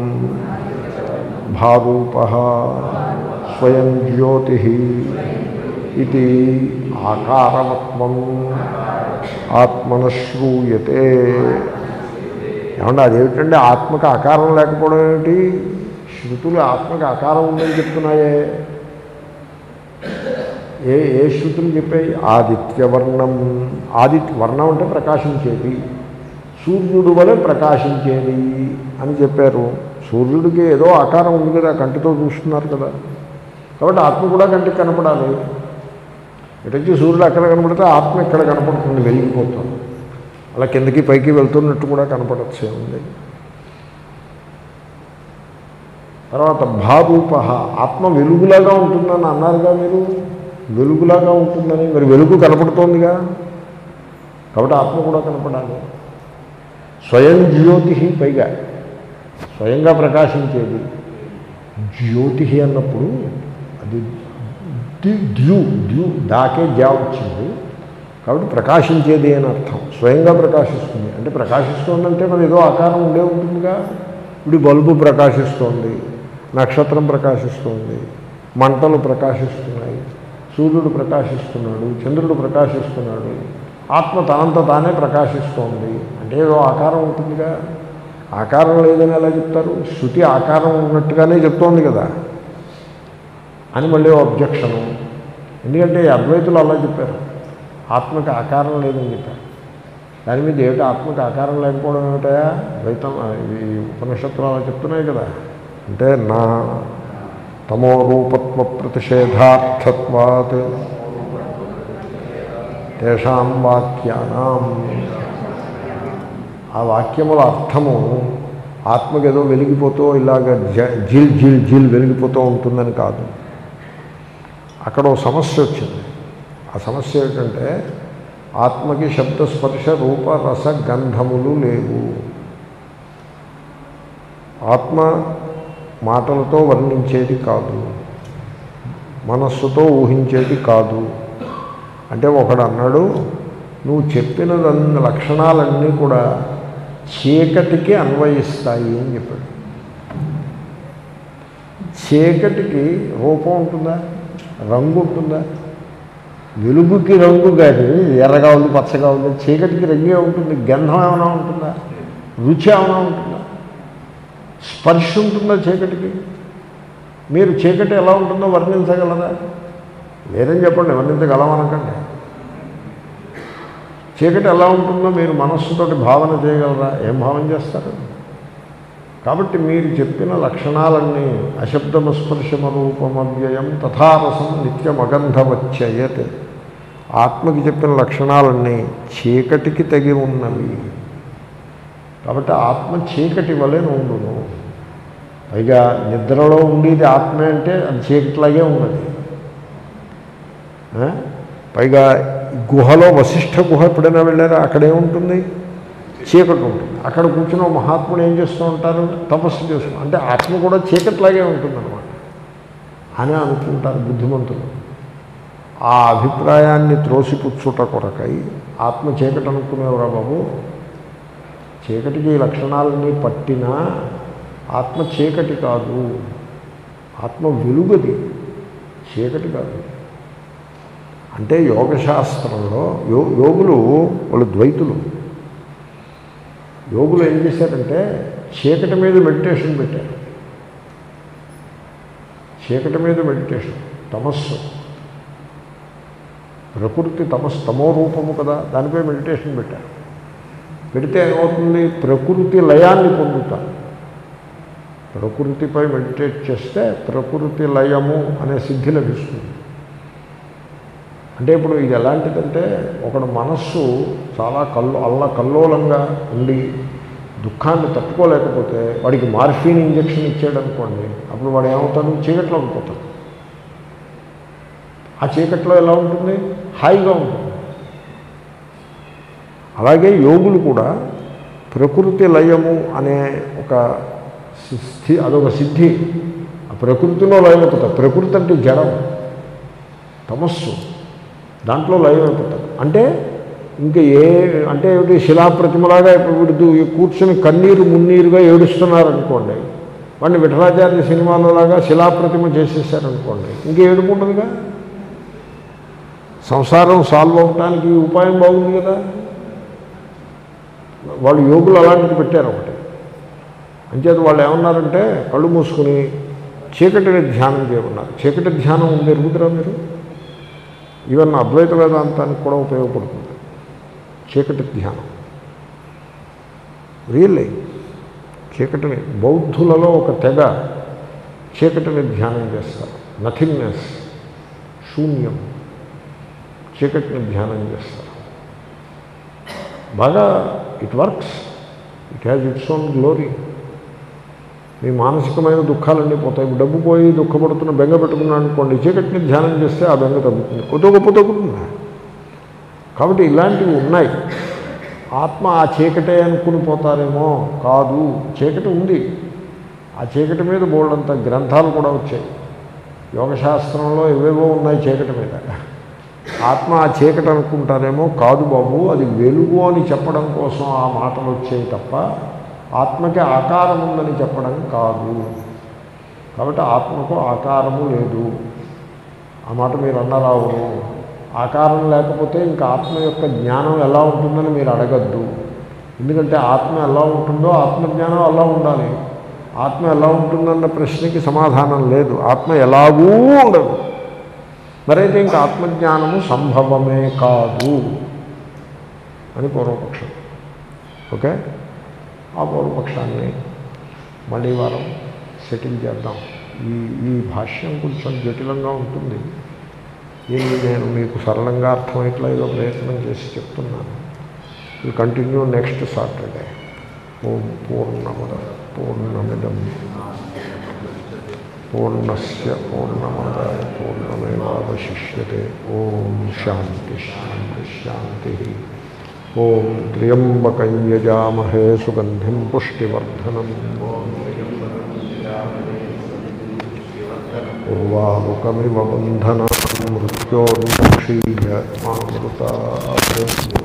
భారూప స్వయం జ్యోతి ఇది ఆకారవత్వం ఆత్మన శ్రూయతే ఏమన్నా అదేమిటంటే ఆత్మకి ఆకారం లేకపోవడం ఏమిటి శృతులు ఆత్మకి ఆకారం ఉందని చెప్తున్నాయే ఏ ఏ శృతులు చెప్పాయి ఆదిత్యవర్ణం ఆదిత్య వర్ణం అంటే ప్రకాశించేది సూర్యుడు వలె ప్రకాశించేది అని చెప్పారు సూర్యుడికి ఏదో ఆకారం ఉంది కదా కంటితో చూస్తున్నారు కదా కాబట్టి ఆత్మ కూడా కంటికి కనపడాలి ఇటొచ్చి సూర్యుడు అక్కడ కనపడితే ఆత్మ ఇక్కడ కనపడుతుంది వెలిగిపోతుంది అలా కిందకి పైకి వెళ్తున్నట్టు కూడా కనపడచ్చే ఉంది తర్వాత భారూప ఆత్మ వెలుగులాగా ఉంటుందని అన్నారుగా మీరు వెలుగులాగా ఉంటుందని మరి వెలుగు కనపడుతోందిగా కాబట్టి ఆత్మ కూడా కనపడాలి స్వయం జ్యోతి పైగా స్వయంగా ప్రకాశించేది జ్యోతి అన్నప్పుడు అది ది- ద్యు ద్యు దాకే జా వచ్చింది కాబట్టి ప్రకాశించేది అని అర్థం స్వయంగా ప్రకాశిస్తుంది అంటే ప్రకాశిస్తోందంటే మరి ఏదో ఆకారం ఉండే ఉంటుందిగా ఇప్పుడు ఈ బల్బు ప్రకాశిస్తోంది నక్షత్రం ప్రకాశిస్తోంది మంటలు ప్రకాశిస్తున్నాయి సూర్యుడు ప్రకాశిస్తున్నాడు చంద్రుడు ప్రకాశిస్తున్నాడు ఆత్మ తనంత తానే ప్రకాశిస్తోంది అంటే ఏదో ఆకారం ఉంటుందిగా ఆకారం లేదని ఎలా చెప్తారు శృతి ఆకారం ఉన్నట్టుగానే చెప్తోంది కదా అని మళ్ళీ అబ్జెక్షను ఎందుకంటే ఈ అద్వైతులు అలా చెప్పారు ఆత్మకి ఆకారం లేదని చెప్పారు దాని మీద ఏమిటి ఆత్మకి ఆకారం లేకపోవడం ఏమిటయా ద్వైతం ఈ ఉపనిషత్తులు అలా చెప్తున్నాయి కదా అంటే నా తమో రూపత్వ ప్రతిషేధార్థత్వాత్ తేషాం వాక్యానాం ఆ వాక్యముల అర్థము ఆత్మకి ఏదో వెలిగిపోతూ ఇలాగ జ- జిల్ జిల్ జిల్ వెలిగిపోతూ ఉంటుందని కాదు అక్కడ ఓ సమస్య వచ్చింది ఆ సమస్య ఏంటంటే ఆత్మకి శబ్దస్పర్శ రూప రస గంధములు లేవు ఆత్మ మాటలతో వర్ణించేది కాదు మనస్సుతో ఊహించేది కాదు అంటే ఒకడు అన్నాడు నువ్వు చెప్పినదన్ని లక్షణాలన్నీ కూడా చీకటికి అన్వయిస్తాయి అని చెప్పాడు చీకటికి రూపం ఉంటుందా రంగు ఉంటుందా వెలుగుకి రంగు కానీ ఎర్రగా ఉంది పచ్చగా ఉంది చీకటికి రంగే ఉంటుంది గంధం ఏమైనా ఉంటుందా రుచి ఏమైనా ఉంటుందా స్పర్శ ఉంటుందా చీకటికి మీరు చీకటి ఎలా ఉంటుందో వర్ణించగలరా లేదని చెప్పండి వర్ణించగలమనకండి చీకటి ఎలా ఉంటుందో మీరు మనస్సుతోటి భావన చేయగలరా ఏం భావన చేస్తారు కాబట్టి మీరు చెప్పిన లక్షణాలన్నీ అశబ్దమస్పర్శమ రూపమవ్యయం తథారసం నిత్యమగంధవచ్చయత్ ఆత్మకి చెప్పిన లక్షణాలన్నీ చీకటికి తగి ఉన్నవి కాబట్టి ఆత్మ చీకటి వలె ఉండును పైగా నిద్రలో ఉండేది ఆత్మే అంటే అది చీకటిలాగే ఉన్నది ఆ? పైగా గుహలో వశిష్ఠ గుహ ఎప్పుడైనా వెళ్ళారా అక్కడేముంటుంది చీకటి ఉంటుంది అక్కడ కూర్చున్న ఓ మహాత్ముడు ఏం చేస్తూ ఉంటారు తపస్సు చేస్తూ అంటే ఆత్మ కూడా చీకట్లాగే ఉంటుందన్నమాట అని అనుకుంటారు బుద్ధిమంతులు ఆ అభిప్రాయాన్ని త్రోసిపుచ్చుట కొరకై ఆత్మ చీకటి అనుకునేవరా బాబు చీకటికి ఈ లక్షణాలన్నీ పట్టినా ఆత్మ చీకటి కాదు ఆత్మ వెలుగది చీకటి కాదు అంటే యోగశాస్త్రంలో యో యోగులు వాళ్ళు ద్వైతులు యోగులు ఏం చేశారంటే చీకటి మీద మెడిటేషన్ పెట్టారు చీకటి మీద మెడిటేషన్ తమస్సు ప్రకృతి తమస్సు తమో రూపము కదా దానిపై మెడిటేషన్ పెట్టారు పెడితే ఏమవుతుంది ప్రకృతి లయాన్ని పొందుతారు ప్రకృతిపై మెడిటేట్ చేస్తే ప్రకృతి లయము అనే సిద్ధి లభిస్తుంది అంటే ఇప్పుడు ఇది ఎలాంటిదంటే ఒకడు మనస్సు చాలా కల్లో అల్ల కల్లోలంగా ఉండి దుఃఖాన్ని తట్టుకోలేకపోతే వాడికి మార్ఫిన్ ఇంజక్షన్ ఇచ్చాడు అనుకోండి అప్పుడు వాడు ఏమవుతాడు చీకట్లోకి పోతాడు ఆ చీకట్లో ఎలా ఉంటుంది హాయిగా ఉంటుంది అలాగే యోగులు కూడా ప్రకృతి లయము అనే ఒక స్థి అదొక సిద్ధి ఆ ప్రకృతిలో లయమైపోతారు ప్రకృతి అంటే జడం తమస్సు దాంట్లో లయం అయిపోతారు అంటే ఇంకా ఏ అంటే ఏమిటి శిలాప్రతిమలాగా ఇప్పుడు వీడు కూర్చొని కన్నీరు మున్నీరుగా ఏడుస్తున్నారనుకోండి వాడిని విఠలాచార్య సినిమాలలాగా శిలాప్రతిమ చేసేసారనుకోండి ఇంకా ఏడుపు ఉండదుగా సంసారం సాల్వ్ అవటానికి ఈ ఉపాయం బాగుంది కదా వాళ్ళు యోగులు అలాంటిది పెట్టారు ఒకటి అంచేత వాళ్ళు ఏమన్నారంటే కళ్ళు మూసుకుని చీకటిని ధ్యానం చేయమన్నారు చీకటి ధ్యానం ఉంది ఎరుగుతురా మీరు ఈవెన్ అద్వైత వేదాంతానికి కూడా ఉపయోగపడుతుంది చీకటి ధ్యానం రియల్లీ చీకటిని బౌద్ధులలో ఒక తెగ చీకటిని ధ్యానం చేస్తారు నథింగ్నెస్ శూన్యం చీకటిని ధ్యానం చేస్తారు బాగా it works it has its own glory మీ మానసికమైన దుఃఖాలన్నీ పోతాయి ఇప్పుడు డబ్బు పోయి దుఃఖపడుతున్న బెంగ పెట్టుకున్నాను అనుకోండి చీకటిని ధ్యానం చేస్తే ఆ బెంగ తగ్గుతుంది కొద్ది గొప్ప తగ్గుతుంది కాబట్టి ఇలాంటివి ఉన్నాయి ఆత్మ ఆ చీకటే అనుకుని పోతారేమో కాదు చీకటి ఉంది ఆ చీకటి మీద బోల్డంత గ్రంథాలు కూడా వచ్చాయి యోగశాస్త్రంలో ఏవేవో ఉన్నాయి చీకటి మీద ఆత్మ ఆ చీకటి అనుకుంటారేమో కాదు బాబు అది వెలుగు అని చెప్పడం కోసం ఆ మాటలు వచ్చాయి తప్ప ఆత్మకి ఆకారం ఉందని చెప్పడం కాదు కాబట్టి ఆత్మకు ఆకారము లేదు ఆ మాట మీరు అన్నరావును ఆకారం లేకపోతే ఇంకా ఆత్మ యొక్క జ్ఞానం ఎలా ఉంటుందని మీరు అడగద్దు ఎందుకంటే ఆత్మ ఎలా ఉంటుందో ఆత్మజ్ఞానం అలా ఉండాలి ఆత్మ ఎలా ఉంటుందన్న ప్రశ్నకి సమాధానం లేదు ఆత్మ ఎలాగూ ఉండదు మరైతే ఇంకా ఆత్మజ్ఞానము సంభవమే కాదు అని పూర్వపక్షం ఓకే ఆ పూర్వపక్షాన్ని మళ్ళీ వారం సెటిల్ చేద్దాం ఈ ఈ భాష్యం కొంచెం జటిలంగా ఉంటుంది దీన్ని నేను మీకు సరళంగా అర్థమయ్యేట్లా ఏదో ప్రయత్నం చేసి చెప్తున్నాను ఈ కంటిన్యూ నెక్స్ట్ సాటర్డే ఓం పూర్ణముద పూర్ణమిదం పూర్ణస్య పూర్ణమాదాయ పూర్ణమేవాశిష్యతే ఓం శాంతి శాంతి శాంతి ఓం త్ర్యంబకం యజామహే సుగంధిం పుష్టివర్ధనం ఉర్వారుకమివ బంధనా మృత్యోర్నక్షీయ మామృత